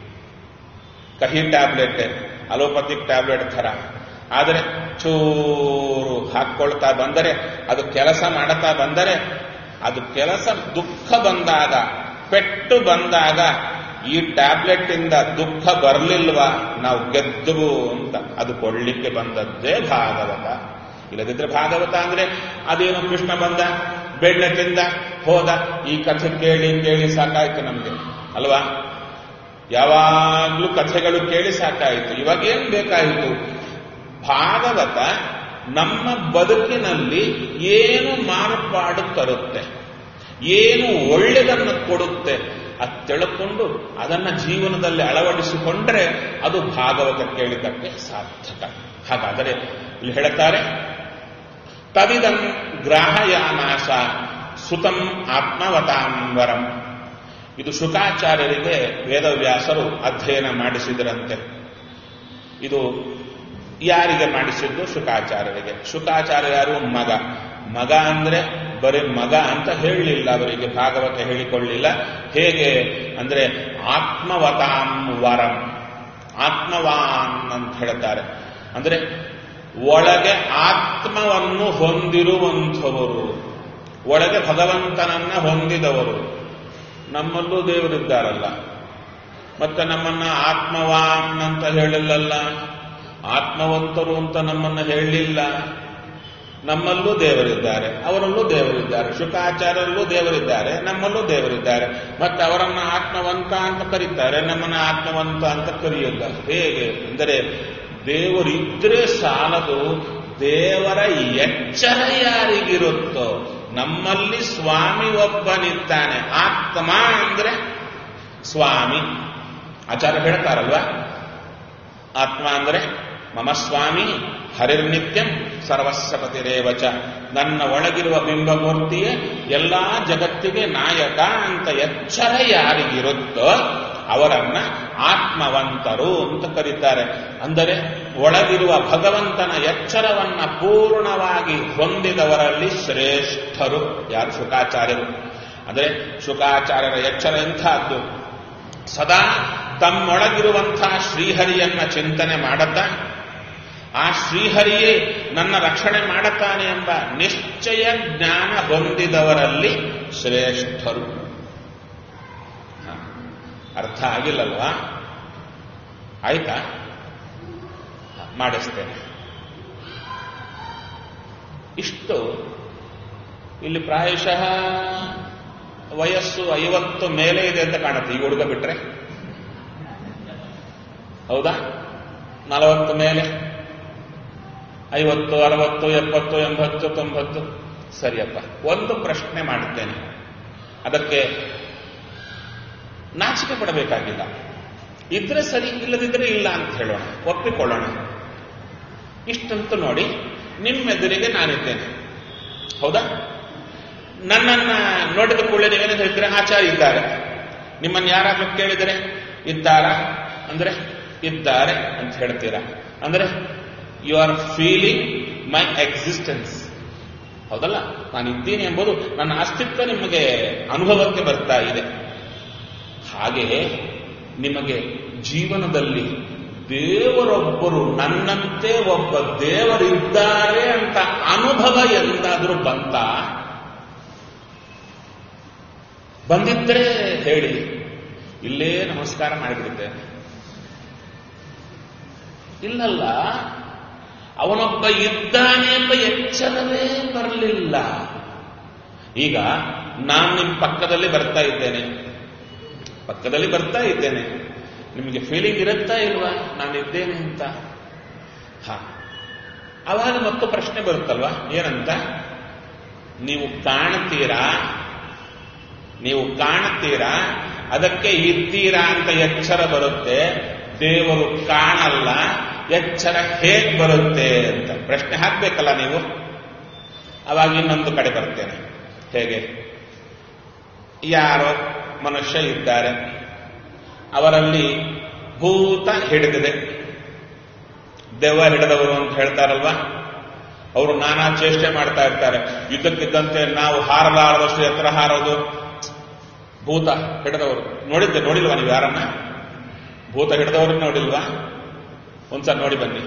ಕಹಿ ಟ್ಯಾಬ್ಲೆಟ್ ಅಲೋಪತಿಕ್ ಟ್ಯಾಬ್ಲೆಟ್ ಥರ ಆದರೆ ಚೂರು ಹಾಕ್ಕೊಳ್ತಾ ಬಂದರೆ ಅದು ಕೆಲಸ ಮಾಡುತ್ತಾ ಬಂದರೆ ಅದು ಕೆಲಸ ದುಃಖ ಬಂದಾಗ ಪೆಟ್ಟು ಬಂದಾಗ ಈ ಟ್ಯಾಬ್ಲೆಟ್ ಇಂದ ದುಃಖ ಬರಲಿಲ್ವಾ ನಾವು ಗೆದ್ದುವು ಅಂತ ಅದು ಕೊಡ್ಲಿಕ್ಕೆ ಬಂದದ್ದೇ ಭಾಗವತ ಇಲ್ಲದಿದ್ರೆ ಭಾಗವತ ಅಂದ್ರೆ ಅದೇನು ಕೃಷ್ಣ ಬಂದ ಬೆಣ್ಣೆ ತಿಂದ ಹೋದ ಈ ಕಥೆ ಕೇಳಿ ಕೇಳಿ ಸಾಕಾಯ್ತು ನಮ್ಗೆ ಅಲ್ವಾ ಯಾವಾಗ್ಲೂ ಕಥೆಗಳು ಕೇಳಿ ಸಾಕಾಯಿತು ಇವಾಗ ಏನ್ ಬೇಕಾಯಿತು ಭಾಗವತ ನಮ್ಮ ಬದುಕಿನಲ್ಲಿ ಏನು ಮಾರ್ಪಾಡು ತರುತ್ತೆ ಏನು ಒಳ್ಳೆಯದನ್ನು ಕೊಡುತ್ತೆ ಅದು ತಿಳ್ಕೊಂಡು ಅದನ್ನ ಜೀವನದಲ್ಲಿ ಅಳವಡಿಸಿಕೊಂಡ್ರೆ ಅದು ಭಾಗವತ ಕೇಳಿದ್ದಕ್ಕೆ ಸಾರ್ಥಕ ಹಾಗಾದರೆ ಇಲ್ಲಿ ಹೇಳುತ್ತಾರೆ ತದಿದಂ ಗ್ರಾಹಯಾನಾಶ ಸುತಂ ಆತ್ಮವತಾಂಬರಂ ಇದು ಶುಕಾಚಾರ್ಯರಿಗೆ ವೇದವ್ಯಾಸರು ಅಧ್ಯಯನ ಮಾಡಿಸಿದರಂತೆ ಇದು ಯಾರಿಗೆ ಮಾಡಿಸಿದ್ದು ಶುಕಾಚಾರ್ಯರಿಗೆ ಶುಕಾಚಾರ್ಯ ಯಾರು ಮಗ ಮಗ ಅಂದ್ರೆ ಬರೀ ಮಗ ಅಂತ ಹೇಳಲಿಲ್ಲ ಅವರಿಗೆ ಭಾಗವತ ಹೇಳಿಕೊಳ್ಳಿಲ್ಲ ಹೇಗೆ ಅಂದ್ರೆ ಆತ್ಮವತಾಂ ವರಂ ಆತ್ಮವಾನ್ ಅಂತ ಹೇಳ್ತಾರೆ ಅಂದ್ರೆ ಒಳಗೆ ಆತ್ಮವನ್ನು ಹೊಂದಿರುವಂಥವರು ಒಳಗೆ ಭಗವಂತನನ್ನ ಹೊಂದಿದವರು ನಮ್ಮಲ್ಲೂ ದೇವರಿದ್ದಾರಲ್ಲ ಮತ್ತೆ ನಮ್ಮನ್ನ ಆತ್ಮವಾನ್ ಅಂತ ಹೇಳಿಲ್ಲಲ್ಲ ಆತ್ಮವಂತರು ಅಂತ ನಮ್ಮನ್ನ ಹೇಳಲಿಲ್ಲ ನಮ್ಮಲ್ಲೂ ದೇವರಿದ್ದಾರೆ ಅವರಲ್ಲೂ ದೇವರಿದ್ದಾರೆ ಶುಕಾಚಾರ್ಯರಲ್ಲೂ ದೇವರಿದ್ದಾರೆ ನಮ್ಮಲ್ಲೂ ದೇವರಿದ್ದಾರೆ ಮತ್ತೆ ಅವರನ್ನ ಆತ್ಮವಂತ ಅಂತ ಕರೀತಾರೆ ನಮ್ಮನ್ನ ಆತ್ಮವಂತ ಅಂತ ಕರೆಯಲ್ಲ ಹೇಗೆ ಅಂದರೆ ದೇವರಿದ್ರೆ ಸಾಲದು ದೇವರ ಎಚ್ಚರ ಯಾರಿಗಿರುತ್ತೋ ನಮ್ಮಲ್ಲಿ ಸ್ವಾಮಿ ಒಬ್ಬನಿದ್ದಾನೆ ಆತ್ಮ ಅಂದ್ರೆ ಸ್ವಾಮಿ ಆಚಾರ್ಯ ಹೇಳ್ತಾರಲ್ವಾ ಆತ್ಮ ಅಂದ್ರೆ ಮಮ ಸ್ವಾಮಿ ಹರಿರ್ನಿತ್ಯಂ ಸರ್ವಸ್ವಪತಿರೇವಚ ನನ್ನ ಒಳಗಿರುವ ಬಿಂಬಮೂರ್ತಿಯೇ ಎಲ್ಲಾ ಜಗತ್ತಿಗೆ ನಾಯಕ ಅಂತ ಎಚ್ಚರ ಯಾರಿಗಿರುತ್ತೋ ಅವರನ್ನ ಆತ್ಮವಂತರು ಅಂತ ಕರೀತಾರೆ ಅಂದರೆ ಒಳಗಿರುವ ಭಗವಂತನ ಎಚ್ಚರವನ್ನ ಪೂರ್ಣವಾಗಿ ಹೊಂದಿದವರಲ್ಲಿ ಶ್ರೇಷ್ಠರು ಯಾರು ಶುಕಾಚಾರ್ಯರು ಅಂದರೆ ಶುಕಾಚಾರ್ಯರ ಎಚ್ಚರ ಎಂಥದ್ದು ಸದಾ ತಮ್ಮೊಳಗಿರುವಂತಹ ಶ್ರೀಹರಿಯನ್ನ ಚಿಂತನೆ ಮಾಡುತ್ತಾ ಆ ಶ್ರೀಹರಿಯೇ ನನ್ನ ರಕ್ಷಣೆ ಮಾಡುತ್ತಾನೆ ಎಂಬ ನಿಶ್ಚಯ ಜ್ಞಾನ ಹೊಂದಿದವರಲ್ಲಿ ಶ್ರೇಷ್ಠರು ಹ. ಅರ್ಥ ಆಗಿಲ್ಲಲ್ವಾ ಆಯ್ತಾ ಹ, ಮಾಡಿಸ್ತೇನೆ ಇಷ್ಟು ಇಲ್ಲಿ ಪ್ರಾಯಶಃ ವಯಸ್ಸು ಐವತ್ತು ಮೇಲೆ ಇದೆ ಅಂತ ಕಾಣುತ್ತೆ ಈ ಹುಡುಗ ಬಿಟ್ರೆ ಹೌದಾ ನಲವತ್ತು ಮೇಲೆ ಐವತ್ತು ಅರವತ್ತು ಎಪ್ಪತ್ತು ಎಂಬತ್ತು ತೊಂಬತ್ತು ಸರಿಯಪ್ಪ ಒಂದು ಪ್ರಶ್ನೆ ಮಾಡುತ್ತೇನೆ ಅದಕ್ಕೆ ನಾಚಿಕೆ ಪಡಬೇಕಾಗಿಲ್ಲ ಇದ್ರೆ ಸರಿ ಇಲ್ಲದಿದ್ರೆ ಇಲ್ಲ ಅಂತ ಹೇಳೋಣ ಒಪ್ಪಿಕೊಳ್ಳೋಣ ಇಷ್ಟಂತೂ ನೋಡಿ ನಿಮ್ಮೆದುರಿಗೆ ನಾನಿದ್ದೇನೆ ಹೌದಾ ನನ್ನನ್ನ ನೋಡಿದ ಕೂಡಲೇ ನೀವೇನು ಹೇಳ್ತೀರಾ ಆಚಾರ್ಯ ಇದ್ದಾರೆ ನಿಮ್ಮನ್ನು ಯಾರಾದ್ರೂ ಕೇಳಿದರೆ ಇದ್ದಾರಾ ಅಂದ್ರೆ ಇದ್ದಾರೆ ಅಂತ ಹೇಳ್ತೀರಾ ಅಂದ್ರೆ you are feeling my existence ಹೌದಲ್ಲ ನಾನು ಇದ್ದೀನಿ ಎಂಬುದು ನನ್ನ ಅಸ್ತಿತ್ವ ನಿಮಗೆ ಅನುಭವಕ್ಕೆ ಬರ್ತಾ ಇದೆ ಹಾಗೆ ನಿಮಗೆ ಜೀವನದಲ್ಲಿ ದೇವರೊಬ್ಬರು ನನ್ನಂತೆ ಒಬ್ಬ ದೇವರಿದ್ದಾರೆ ಅಂತ ಅನುಭವ ಎಂದಾದರೂ ಬಂತ ಬಂದಿದ್ರೆ ಹೇಳಿ ಇಲ್ಲೇ ನಮಸ್ಕಾರ ಮಾಡಿಬಿಡುತ್ತೇನೆ ಇಲ್ಲಲ್ಲ ಅವನೊಬ್ಬ ಇದ್ದಾನೆ ಎಂಬ ಎಚ್ಚರವೇ ಬರಲಿಲ್ಲ ಈಗ ನಾನು ನಿಮ್ಮ ಪಕ್ಕದಲ್ಲಿ ಬರ್ತಾ ಇದ್ದೇನೆ ಪಕ್ಕದಲ್ಲಿ ಬರ್ತಾ ಇದ್ದೇನೆ ನಿಮಗೆ ಫೀಲಿಂಗ್ ಇರುತ್ತಾ ಇಲ್ವಾ ನಾನಿದ್ದೇನೆ ಅಂತ ಹಾ ಅವಾಗ ಮತ್ತು ಪ್ರಶ್ನೆ ಬರುತ್ತಲ್ವಾ ಏನಂತ ನೀವು ಕಾಣ್ತೀರಾ ನೀವು ಕಾಣ್ತೀರಾ ಅದಕ್ಕೆ ಇದ್ದೀರಾ ಅಂತ ಎಚ್ಚರ ಬರುತ್ತೆ ದೇವರು ಕಾಣಲ್ಲ ಎಚ್ಚರ ಹೇಗ್ ಬರುತ್ತೆ ಅಂತ ಪ್ರಶ್ನೆ ಹಾಕ್ಬೇಕಲ್ಲ ನೀವು ಅವಾಗ ಇನ್ನೊಂದು ಕಡೆ ಬರ್ತೇನೆ ಹೇಗೆ ಯಾರೋ ಮನುಷ್ಯ ಇದ್ದಾರೆ ಅವರಲ್ಲಿ ಭೂತ ಹಿಡಿದಿದೆ ದೆವ್ವ ಹಿಡಿದವರು ಅಂತ ಹೇಳ್ತಾರಲ್ವಾ ಅವರು ನಾನಾ ಚೇಷ್ಟೆ ಮಾಡ್ತಾ ಇರ್ತಾರೆ ಯುದ್ಧಕ್ಕಿದ್ದಂತೆ ನಾವು ಹಾರಲಾರದಷ್ಟು ಎತ್ತರ ಹಾರೋದು ಭೂತ ಹಿಡಿದವರು ನೋಡಿದ್ದೆ ನೋಡಿಲ್ವಾ ನೀವು ಯಾರನ್ನ ಭೂತ ಹಿಡಿದವರು ನೋಡಿಲ್ವಾ ಒಂದ್ಸಲ ನೋಡಿ ಬನ್ನಿ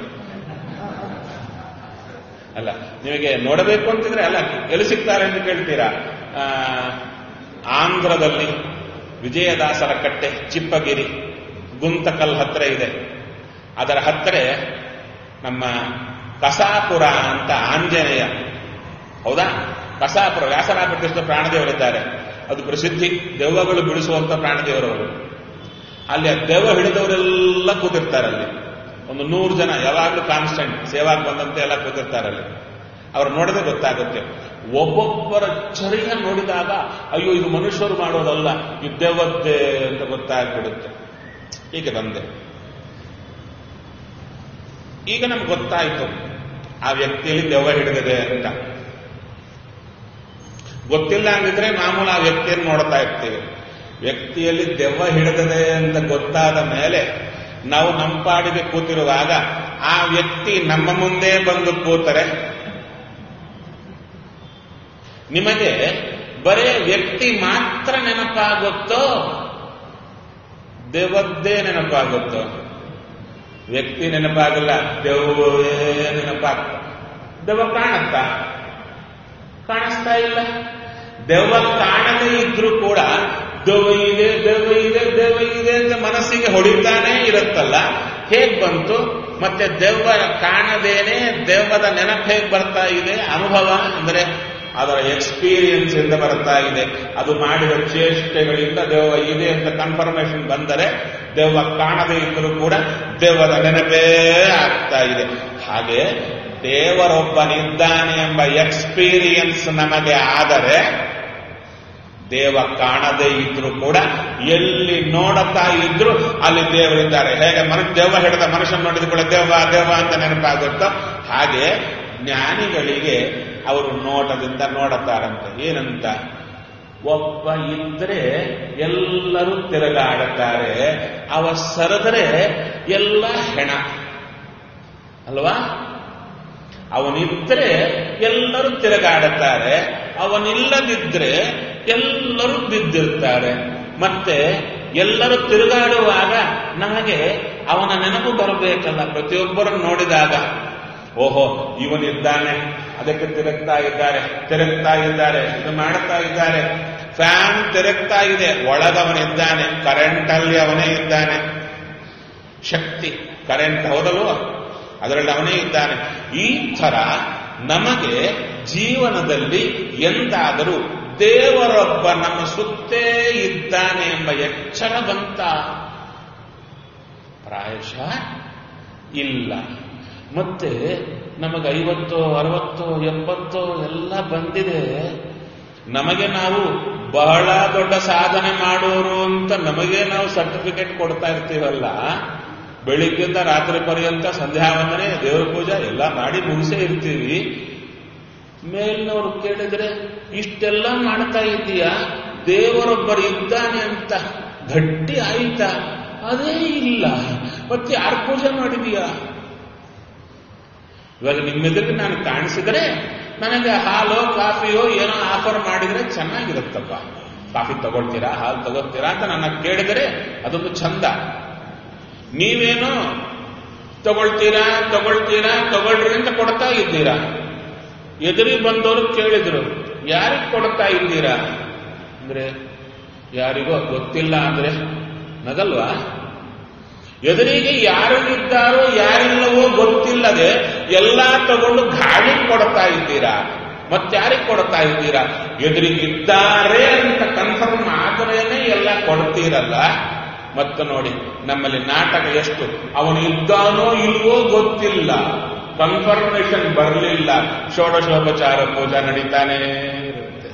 ಅಲ್ಲ ನಿಮಗೆ ನೋಡಬೇಕು ಅಂತಿದ್ರೆ ಅಲ್ಲ ಎಲ್ಲಿ ಸಿಗ್ತಾರೆ ಎಂದು ಕೇಳ್ತೀರಾ ಆ, ಆಂಧ್ರದಲ್ಲಿ ವಿಜಯದಾಸರ ಕಟ್ಟೆ ಚಿಪ್ಪಗಿರಿ ಗುಂತಕಲ್ ಹತ್ರ ಇದೆ ಅದರ ಹತ್ತಿರ ನಮ್ಮ ಕಸಾಪುರ ಅಂತ ಆಂಜನೇಯ ಹೌದಾ ಕಸಾಪುರ ವ್ಯಾಸರಾಜ ಪ್ರತಿಷ್ಠಿತ ಪ್ರಾಣದೇವರಿದ್ದಾರೆ ಅದು ಪ್ರಸಿದ್ಧಿ ದೆವ್ವಗಳು ಬಿಡಿಸುವಂತ ಪ್ರಾಣದೇವರವರು ಅಲ್ಲಿ ಆ ದೆವ್ವ ಹಿಡಿದವರೆಲ್ಲ ಕೂತಿರ್ತಾರೆ ಅಲ್ಲಿ ಒಂದು ನೂರು ಜನ ಯಾವಾಗಲೂ ಕಾನ್ಸ್ಟೆಂಟ್ ಸೇವಾಗ್ ಬಂದಂತೆ ಎಲ್ಲ ಕೂತಿರ್ತಾರೆ ಅಲ್ಲಿ ಅವ್ರು ನೋಡಿದ್ರೆ ಗೊತ್ತಾಗುತ್ತೆ ಒಬ್ಬೊಬ್ಬರ ಚರ್ಯ ನೋಡಿದಾಗ ಅಯ್ಯೋ ಇದು ಮನುಷ್ಯರು ಮಾಡೋದಲ್ಲ ಇದು ದೆವ್ವದ್ದೇ ಅಂತ ಗೊತ್ತಾಗ್ಬಿಡುತ್ತೆ ಹೀಗೆ ಬಂದೆ ಈಗ ನಮ್ಗೆ ಗೊತ್ತಾಯ್ತು ಆ ವ್ಯಕ್ತಿಯಲ್ಲಿ ದೆವ್ವ ಹಿಡಿದಿದೆ ಅಂತ ಗೊತ್ತಿಲ್ಲ ಅಂದಿದ್ರೆ ಮಾಮೂಲು ಆ ವ್ಯಕ್ತಿಯನ್ನು ನೋಡ್ತಾ ಇರ್ತೀವಿ ವ್ಯಕ್ತಿಯಲ್ಲಿ ದೆವ್ವ ಹಿಡಿದಿದೆ ಅಂತ ಗೊತ್ತಾದ ಮೇಲೆ ನಾವು ನಮ್ಮ ಪಾಡಿಗೆ ಕೂತಿರುವಾಗ ಆ ವ್ಯಕ್ತಿ ನಮ್ಮ ಮುಂದೆ ಬಂದು ಕೂತರೆ ನಿಮಗೆ ಬರೇ ವ್ಯಕ್ತಿ ಮಾತ್ರ ನೆನಪಾಗುತ್ತೋ ದೆವ್ವದ್ದೇ ನೆನಪಾಗುತ್ತೋ ವ್ಯಕ್ತಿ ನೆನಪಾಗಲ್ಲ ದೆವ್ವವೇ ನೆನಪಾಗ್ತ ದೆವ್ವ ಕಾಣುತ್ತಾ ಕಾಣಿಸ್ತಾ ಇಲ್ಲ ದೆವ್ವ ಕಾಣದೇ ಇದ್ರೂ ಕೂಡ ದೆವ್ವ ಇದೆ ದೆವ್ವ ಇದೆ ದೆವ್ವ ಇದೆ ಅಂತ ಮನಸ್ಸಿಗೆ ಹೊಡಿತಾನೇ ಇರುತ್ತಲ್ಲ ಹೇಗ್ ಬಂತು ಮತ್ತೆ ದೆವ್ವ ಕಾಣದೇನೆ ದೆವ್ವದ ನೆನಪು ಹೇಗ್ ಬರ್ತಾ ಇದೆ ಅನುಭವ ಅಂದ್ರೆ ಅದರ ಎಕ್ಸ್ಪೀರಿಯನ್ಸ್ ಇಂದ ಬರ್ತಾ ಇದೆ ಅದು ಮಾಡಿದ ಚೇಷ್ಟೆಗಳಿಂದ ದೆವ್ವ ಇದೆ ಅಂತ ಕನ್ಫರ್ಮೇಶನ್ ಬಂದರೆ ದೆವ್ವ ಕಾಣದೇ ಇದ್ದರೂ ಕೂಡ ದೆವ್ವದ ನೆನಪೇ ಆಗ್ತಾ ಇದೆ ಹಾಗೆ ದೇವರೊಬ್ಬನಿದ್ದಾನೆ ಎಂಬ ಎಕ್ಸ್ಪೀರಿಯನ್ಸ್ ನಮಗೆ ಆದರೆ ದೇವ ಕಾಣದೇ ಇದ್ರು ಕೂಡ ಎಲ್ಲಿ ನೋಡುತ್ತಾ ಇದ್ರು ಅಲ್ಲಿ ದೇವರಿದ್ದಾರೆ ಹೇಗೆ ಮನುಷ್ಯ ದೆವ್ವ ಹಿಡಿದ ಮನುಷ್ಯನ ನೋಡಿದ ಕೂಡ ದೆವ್ವ ದೆವ್ವ ಅಂತ ನೆನಪಾಗುತ್ತೋ ಹಾಗೆ ಜ್ಞಾನಿಗಳಿಗೆ ಅವರು ನೋಟದಿಂದ ನೋಡುತ್ತಾರಂತೆ ಏನಂತ ಒಬ್ಬ ಇದ್ರೆ ಎಲ್ಲರೂ ತಿರುಗಾಡುತ್ತಾರೆ ಅವ ಸರದರೆ ಎಲ್ಲ ಹೆಣ ಅಲ್ವಾ ಅವನಿದ್ರೆ ಎಲ್ಲರೂ ತಿರುಗಾಡುತ್ತಾರೆ ಅವನಿಲ್ಲದಿದ್ರೆ ಎಲ್ಲರೂ ಬಿದ್ದಿರ್ತಾರೆ ಮತ್ತೆ ಎಲ್ಲರೂ ತಿರುಗಾಡುವಾಗ ನಮಗೆ ಅವನ ನೆನಪು ಬರಬೇಕಲ್ಲ ಪ್ರತಿಯೊಬ್ಬರನ್ನು ನೋಡಿದಾಗ ಓಹೋ ಇವನಿದ್ದಾನೆ ಅದಕ್ಕೆ ತಿರುಗ್ತಾ ಇದ್ದಾರೆ ತಿರುಗ್ತಾ ಇದ್ದಾರೆ ಇದು ಮಾಡುತ್ತಾ ಇದ್ದಾರೆ ಫ್ಯಾನ್ ತಿರುಗ್ತಾ ಇದೆ ಒಳಗವನಿದ್ದಾನೆ ಕರೆಂಟ್ ಅಲ್ಲಿ ಅವನೇ ಇದ್ದಾನೆ ಶಕ್ತಿ ಕರೆಂಟ್ ಹೌದಲ್ವ ಅದರಲ್ಲಿ ಅವನೇ ಇದ್ದಾನೆ ಈ ತರ ನಮಗೆ ಜೀವನದಲ್ಲಿ ಎಂದಾದರೂ ದೇವರೊಬ್ಬ ನಮ್ಮ ಸುತ್ತೇ ಇದ್ದಾನೆ ಎಂಬ ಎಚ್ಚರ ಬಂತ ಪ್ರಾಯಶಃ ಇಲ್ಲ ಮತ್ತೆ ನಮಗೆ ಐವತ್ತೋ ಅರವತ್ತೋ ಎಪ್ಪತ್ತೋ ಎಲ್ಲ ಬಂದಿದೆ ನಮಗೆ ನಾವು ಬಹಳ ದೊಡ್ಡ ಸಾಧನೆ ಮಾಡೋರು ಅಂತ ನಮಗೆ ನಾವು ಸರ್ಟಿಫಿಕೇಟ್ ಕೊಡ್ತಾ ಇರ್ತೀವಲ್ಲ ಬೆಳಿಗ್ಗೆಯಿಂದ ರಾತ್ರಿ ಪರ್ಯಂತ ಸಂಧ್ಯಾ ವಂದನೆ ದೇವರ ಪೂಜೆ ಎಲ್ಲ ಮಾಡಿ ಮುಗಿಸೇ ಇರ್ತೀವಿ ಮೇಲಿನವರು ಕೇಳಿದ್ರೆ ಇಷ್ಟೆಲ್ಲ ಮಾಡ್ತಾ ಇದ್ದೀಯಾ ದೇವರೊಬ್ಬರು ಇದ್ದಾನೆ ಅಂತ ಗಟ್ಟಿ ಆಯ್ತಾ ಅದೇ ಇಲ್ಲ ಮತ್ತೆ ಯಾರು ಪೂಜೆ ಮಾಡಿದೀಯಾ ಇವಾಗ ನಿಮ್ಮೆದುರಿಗೆ ನಾನು ಕಾಣಿಸಿದರೆ ನನಗೆ ಹಾಲೋ ಕಾಫಿಯೋ ಏನೋ ಆಫರ್ ಮಾಡಿದ್ರೆ ಚೆನ್ನಾಗಿರುತ್ತಪ್ಪ ಕಾಫಿ ತಗೊಳ್ತೀರಾ ಹಾಲು ತಗೋತೀರಾ ಅಂತ ನನ್ನ ಕೇಳಿದರೆ ಅದೊಂದು ಚಂದ ನೀವೇನೋ ತಗೊಳ್ತೀರಾ ತಗೊಳ್ತೀರಾ ತಗೊಳ್ರಿ ಅಂತ ಕೊಡ್ತಾ ಇದ್ದೀರಾ ಎದುರಿಗೆ ಬಂದವರು ಕೇಳಿದ್ರು ಯಾರಿಗೆ ಕೊಡ್ತಾ ಇದ್ದೀರಾ ಅಂದ್ರೆ ಯಾರಿಗೋ ಗೊತ್ತಿಲ್ಲ ಅಂದ್ರೆ ನಗಲ್ವಾ ಎದುರಿಗೆ ಯಾರು ಇದ್ದಾರೋ ಯಾರಿಲ್ಲವೋ ಗೊತ್ತಿಲ್ಲದೆ ಎಲ್ಲ ತಗೊಂಡು ಗಾಳಿ ಕೊಡ್ತಾ ಇದ್ದೀರಾ ಮತ್ತಾರಿಗೆ ಕೊಡ್ತಾ ಇದ್ದೀರಾ ಎದುರಿಗಿದ್ದಾರೆ ಅಂತ ಕನ್ಫರ್ಮ್ ಆದ್ರೇನೆ ಎಲ್ಲ ಕೊಡ್ತೀರಲ್ಲ ಮತ್ತೆ ನೋಡಿ ನಮ್ಮಲ್ಲಿ ನಾಟಕ ಎಷ್ಟು ಅವನು ಇದ್ದಾನೋ ಇಲ್ವೋ ಗೊತ್ತಿಲ್ಲ ಕನ್ಫರ್ಮೇಶನ್ ಬರಲಿಲ್ಲ ಷೋಡಶೋಪಚಾರ ಪೂಜಾ ನಡೀತಾನೇ ಇರುತ್ತೆ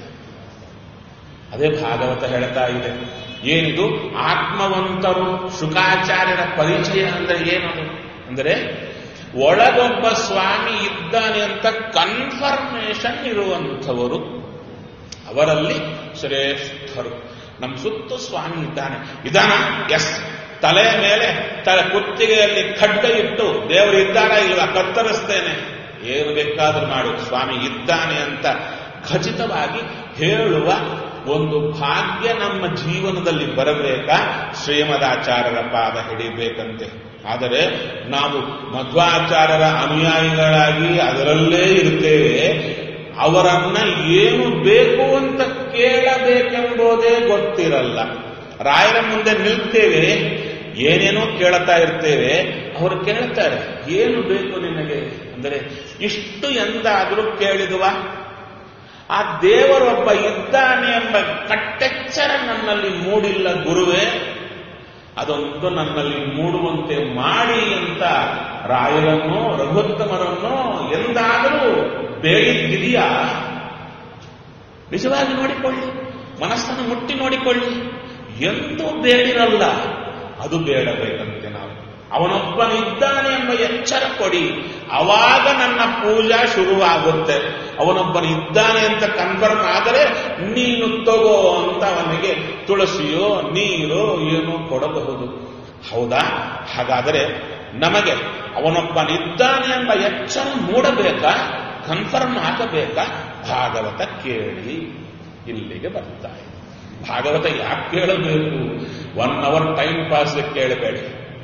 ಅದೇ ಭಾಗವತ ಹೇಳ್ತಾ ಇದೆ ಏನಿದು ಆತ್ಮವಂತರು ಶುಕಾಚಾರ್ಯರ ಪರಿಚಯ ಅಂದ್ರೆ ಏನದು ಅಂದರೆ ಒಳಗೊಬ್ಬ ಸ್ವಾಮಿ ಇದ್ದಾನೆ ಅಂತ ಕನ್ಫರ್ಮೇಶನ್ ಇರುವಂಥವರು ಅವರಲ್ಲಿ ಶ್ರೇಷ್ಠರು ನಮ್ಮ ಸುತ್ತ ಸ್ವಾಮಿ ಇದ್ದಾನೆ ಇದಾನ ಎಸ್ ತಲೆಯ ಮೇಲೆ ತಲೆ ಕುತ್ತಿಗೆಯಲ್ಲಿ ಖಡ್ಗ ಇಟ್ಟು ದೇವರು ಇದ್ದಾನ ಇಲ್ವಾ ಕತ್ತರಿಸ್ತೇನೆ ಏನು ಬೇಕಾದ್ರೂ ಮಾಡು ಸ್ವಾಮಿ ಇದ್ದಾನೆ ಅಂತ ಖಚಿತವಾಗಿ ಹೇಳುವ ಒಂದು ಭಾಗ್ಯ ನಮ್ಮ ಜೀವನದಲ್ಲಿ ಬರಬೇಕಾ ಶ್ರೀಮದಾಚಾರ್ಯರ ಪಾದ ಹಿಡಿಬೇಕಂತೆ ಆದರೆ ನಾವು ಮಧ್ವಾಚಾರ್ಯರ ಅನುಯಾಯಿಗಳಾಗಿ ಅದರಲ್ಲೇ ಇರ್ತೇವೆ ಅವರನ್ನ ಏನು ಬೇಕು ಅಂತ ಕೇಳಬೇಕೆಂಬುದೇ ಗೊತ್ತಿರಲ್ಲ ರಾಯರ ಮುಂದೆ ನಿಲ್ತೇವೆ ಏನೇನೋ ಕೇಳ್ತಾ ಇರ್ತೇವೆ ಅವರು ಕೇಳ್ತಾರೆ ಏನು ಬೇಕು ನಿನಗೆ ಅಂದರೆ ಇಷ್ಟು ಎಂದಾದರೂ ಕೇಳಿದುವ ಆ ದೇವರೊಬ್ಬ ಇದ್ದಾನೆ ಎಂಬ ಕಟ್ಟೆಚ್ಚರ ನನ್ನಲ್ಲಿ ಮೂಡಿಲ್ಲ ಗುರುವೇ ಅದೊಂದು ನನ್ನಲ್ಲಿ ಮೂಡುವಂತೆ ಮಾಡಿ ಅಂತ ರಾಯರನ್ನೋ ರಘುತ್ತಮರನ್ನೋ ಎಂದಾದರೂ ಬೇಡಿದ್ದಿದೆಯಾ ನಿಜವಾಗಿ ನೋಡಿಕೊಳ್ಳಿ ಮನಸ್ಸನ್ನು ಮುಟ್ಟಿ ನೋಡಿಕೊಳ್ಳಿ ಎಂದೂ ಬೇಡಿರಲ್ಲ ಅದು ಬೇಡಬೇಕಂತೆ ನಾವು ಅವನೊಬ್ಬನಿದ್ದಾನೆ ಎಂಬ ಎಚ್ಚರ ಕೊಡಿ ಅವಾಗ ನನ್ನ ಪೂಜಾ ಶುರುವಾಗುತ್ತೆ ಅವನೊಬ್ಬನಿದ್ದಾನೆ ಅಂತ ಕನ್ಫರ್ಮ್ ಆದರೆ ನೀನು ತಗೋ ಅಂತ ಅವನಿಗೆ ತುಳಸಿಯೋ ನೀರೋ ಏನೋ ಕೊಡಬಹುದು ಹೌದಾ ಹಾಗಾದರೆ ನಮಗೆ ಅವನೊಬ್ಬನಿದ್ದಾನೆ ಎಂಬ ಎಚ್ಚರ ಮೂಡಬೇಕಾ ಕನ್ಫರ್ಮ್ ಆಗಬೇಕಾ ಭಾಗವತ ಕೇಳಿ ಇಲ್ಲಿಗೆ ಬರ್ತಾ ಇದೆ ಭಾಗವತ ಯಾಕೆ ಕೇಳಬೇಕು ಒನ್ ಅವರ್ ಟೈಮ್ ಪಾಸ್ ಕೇಳಬೇಡಿ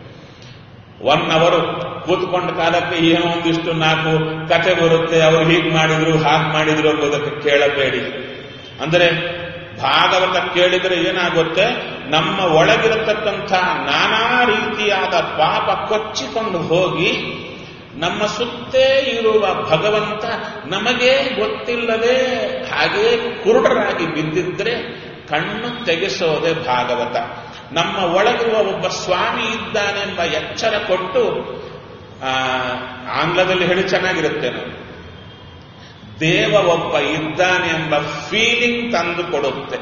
ಒನ್ ಅವರು ಕೂತ್ಕೊಂಡ ಕಾಲಕ್ಕೆ ಏನೋ ಒಂದಿಷ್ಟು ನಾಲ್ಕು ಕತೆ ಬರುತ್ತೆ ಅವರು ಹೀಗೆ ಮಾಡಿದ್ರು ಹಾಗೆ ಮಾಡಿದ್ರು ಅನ್ನೋದಕ್ಕೆ ಕೇಳಬೇಡಿ ಅಂದರೆ ಭಾಗವತ ಕೇಳಿದರೆ ಏನಾಗುತ್ತೆ ನಮ್ಮ ಒಳಗಿರತಕ್ಕಂಥ ನಾನಾ ರೀತಿಯಾದ ಪಾಪ ಕೊಚ್ಚಿಕೊಂಡು ಹೋಗಿ ನಮ್ಮ ಸುತ್ತೇ ಇರುವ ಭಗವಂತ ನಮಗೇ ಗೊತ್ತಿಲ್ಲದೆ ಹಾಗೇ ಕುರುಡರಾಗಿ ಬಿದ್ದಿದ್ರೆ ಕಣ್ಣು ತೆಗೆಸೋದೆ ಭಾಗವತ ನಮ್ಮ ಒಳಗಿರುವ ಒಬ್ಬ ಸ್ವಾಮಿ ಇದ್ದಾನೆಂಬ ಎಚ್ಚರ ಕೊಟ್ಟು ಆ, ಆಂಗ್ಲದಲ್ಲಿ ಹೇಳಿ ಚೆನ್ನಾಗಿರುತ್ತೆ ನಾವು ದೇವ ಒಬ್ಬ ಇದ್ದಾನೆ ಎಂಬ ಫೀಲಿಂಗ್ ತಂದು ಕೊಡುತ್ತೆ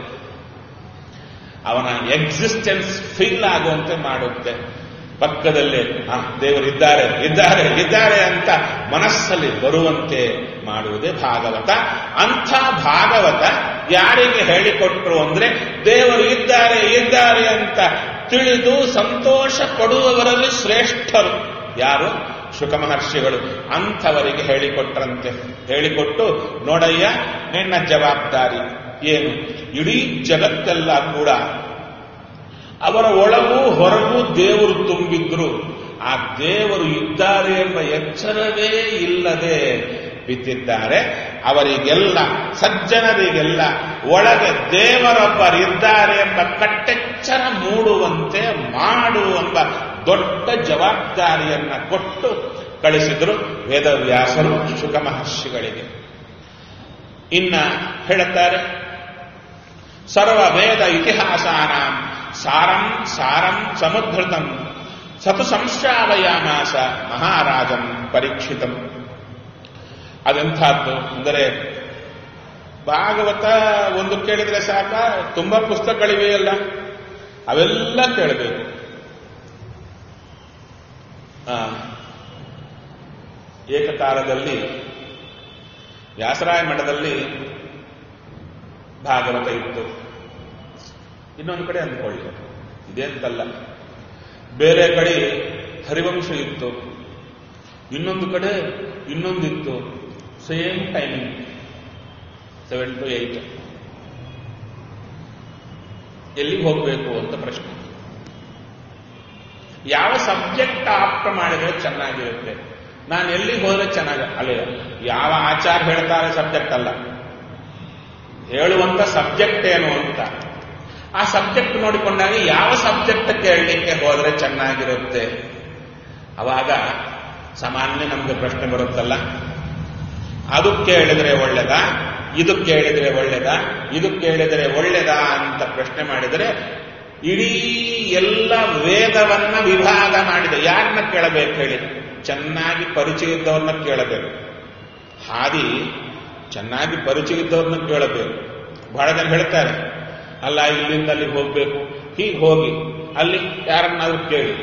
ಅವನ ಎಕ್ಸಿಸ್ಟೆನ್ಸ್ ಫೀಲ್ ಆಗುವಂತೆ ಮಾಡುತ್ತೆ ಪಕ್ಕದಲ್ಲಿ ಆ ದೇವರಿದ್ದಾರೆ ಇದ್ದಾರೆ ಇದ್ದಾರೆ ಅಂತ ಮನಸ್ಸಲ್ಲಿ ಬರುವಂತೆ ಮಾಡುವುದೇ ಭಾಗವತ ಅಂಥ ಭಾಗವತ ಯಾರಿಗೆ ಹೇಳಿಕೊಟ್ರು ಅಂದ್ರೆ ದೇವರು ಇದ್ದಾರೆ ಇದ್ದಾರೆ ಅಂತ ತಿಳಿದು ಸಂತೋಷ ಪಡುವವರಲ್ಲಿ ಶ್ರೇಷ್ಠರು ಯಾರು ಶುಕ ಮಹರ್ಷಿಗಳು ಅಂಥವರಿಗೆ ಹೇಳಿಕೊಟ್ರಂತೆ ಹೇಳಿಕೊಟ್ಟು ನೋಡಯ್ಯ ನಿನ್ನ ಜವಾಬ್ದಾರಿ ಏನು ಇಡೀ ಜಗತ್ತೆಲ್ಲ ಕೂಡ ಅವರ ಒಳಗೂ ಹೊರಗೂ ದೇವರು ತುಂಬಿದ್ರು ಆ ದೇವರು ಇದ್ದಾರೆ ಎಂಬ ಎಚ್ಚರವೇ ಇಲ್ಲದೆ ಬಿದ್ದಿದ್ದಾರೆ ಅವರಿಗೆಲ್ಲ ಸಜ್ಜನರಿಗೆಲ್ಲ ಒಳಗೆ ದೇವರೊಬ್ಬರಿದ್ದಾರೆ ಎಂಬ ಕಟ್ಟೆಚ್ಚರ ಮೂಡುವಂತೆ ಮಾಡು ಎಂಬ ದೊಡ್ಡ ಜವಾಬ್ದಾರಿಯನ್ನ ಕೊಟ್ಟು ಕಳಿಸಿದ್ರು ವೇದವ್ಯಾಸರು ಶುಕ ಮಹರ್ಷಿಗಳಿಗೆ ಇನ್ನ ಹೇಳುತ್ತಾರೆ ಸರ್ವ ವೇದ ಇತಿಹಾಸಾನ ಸಾರಂ ಸಾರಂ ಸಮುದ್ರತಂ ಸತು ಸಂಶ್ರಾವಯಾಮಾಸ ಮಹಾರಾಜಂ ಪರೀಕ್ಷಿತಂ ಅದೆಂಥದ್ದು ಅಂದರೆ ಭಾಗವತ ಒಂದು ಕೇಳಿದ್ರೆ ಸಾಕ ತುಂಬಾ ಪುಸ್ತಕಗಳಿವೆಯಲ್ಲ ಅವೆಲ್ಲ ಕೇಳಬೇಕು ಆ, ಏಕಕಾಲದಲ್ಲಿ ವ್ಯಾಸರಾಯ ಮಠದಲ್ಲಿ ಭಾಗವತ ಇತ್ತು ಇನ್ನೊಂದು ಕಡೆ ಅಂದ್ಕೊಳ್ಳಿ ಇದೇಂತಲ್ಲ ಬೇರೆ ಕಡೆ ಹರಿವಂಶ ಇತ್ತು ಇನ್ನೊಂದು ಕಡೆ ಇನ್ನೊಂದಿತ್ತು same timing seven to eight ಎಲ್ಲಿಗೆ ಹೋಗಬೇಕು ಅಂತ ಪ್ರಶ್ನೆ ಯಾವ ಸಬ್ಜೆಕ್ಟ್ ಆಪ್ಟ್ ಮಾಡಿದ್ರೆ ಚೆನ್ನಾಗಿರುತ್ತೆ ನಾನು ಎಲ್ಲಿಗೆ ಹೋದ್ರೆ ಚೆನ್ನಾಗಿ ಅಲ್ಲೇ ಯಾವ ಆಚಾರ ಹೇಳ್ತಾರೆ ಸಬ್ಜೆಕ್ಟ್ ಅಲ್ಲ ಹೇಳುವಂತ ಸಬ್ಜೆಕ್ಟ್ ಏನು ಅಂತ ಆ ಸಬ್ಜೆಕ್ಟ್ ನೋಡಿಕೊಂಡಾಗ ಯಾವ ಸಬ್ಜೆಕ್ಟ್ ಕೇಳಲಿಕ್ಕೆ ಹೋದ್ರೆ ಚೆನ್ನಾಗಿರುತ್ತೆ ಅವಾಗ ಸಾಮಾನ್ಯ ನಮಗೆ ಪ್ರಶ್ನೆ ಬರುತ್ತಲ್ಲ ಅದು ಕೇಳಿದ್ರೆ ಒಳ್ಳೇದಾ ಇದು ಕೇಳಿದ್ರೆ ಒಳ್ಳೇದಾ ಇದು ಕೇಳಿದ್ರೆ ಒಳ್ಳೇದಾ ಅಂತ ಪ್ರಶ್ನೆ ಮಾಡಿದರೆ ಇಡೀ ಎಲ್ಲ ವೇದವನ್ನ ವಿಭಾಗ ಮಾಡಿದೆ ಯಾರನ್ನ ಕೇಳಬೇಕು ಹೇಳಿ ಚೆನ್ನಾಗಿ ಪರಿಚಯ ಇದ್ದವ್ರನ್ನ ಕೇಳಬೇಕು ಹಾದಿ ಚೆನ್ನಾಗಿ ಪರಿಚಯ ಇದ್ದವ್ರನ್ನ ಕೇಳಬೇಕು ಬಹಳ ಜನ ಹೇಳ್ತಾರೆ ಅಲ್ಲ ಇಲ್ಲಿಂದ ಅಲ್ಲಿಗೆ ಹೋಗ್ಬೇಕು ಹೀಗೆ ಹೋಗಿ ಅಲ್ಲಿ ಯಾರನ್ನಾದ್ರೂ ಕೇಳಿ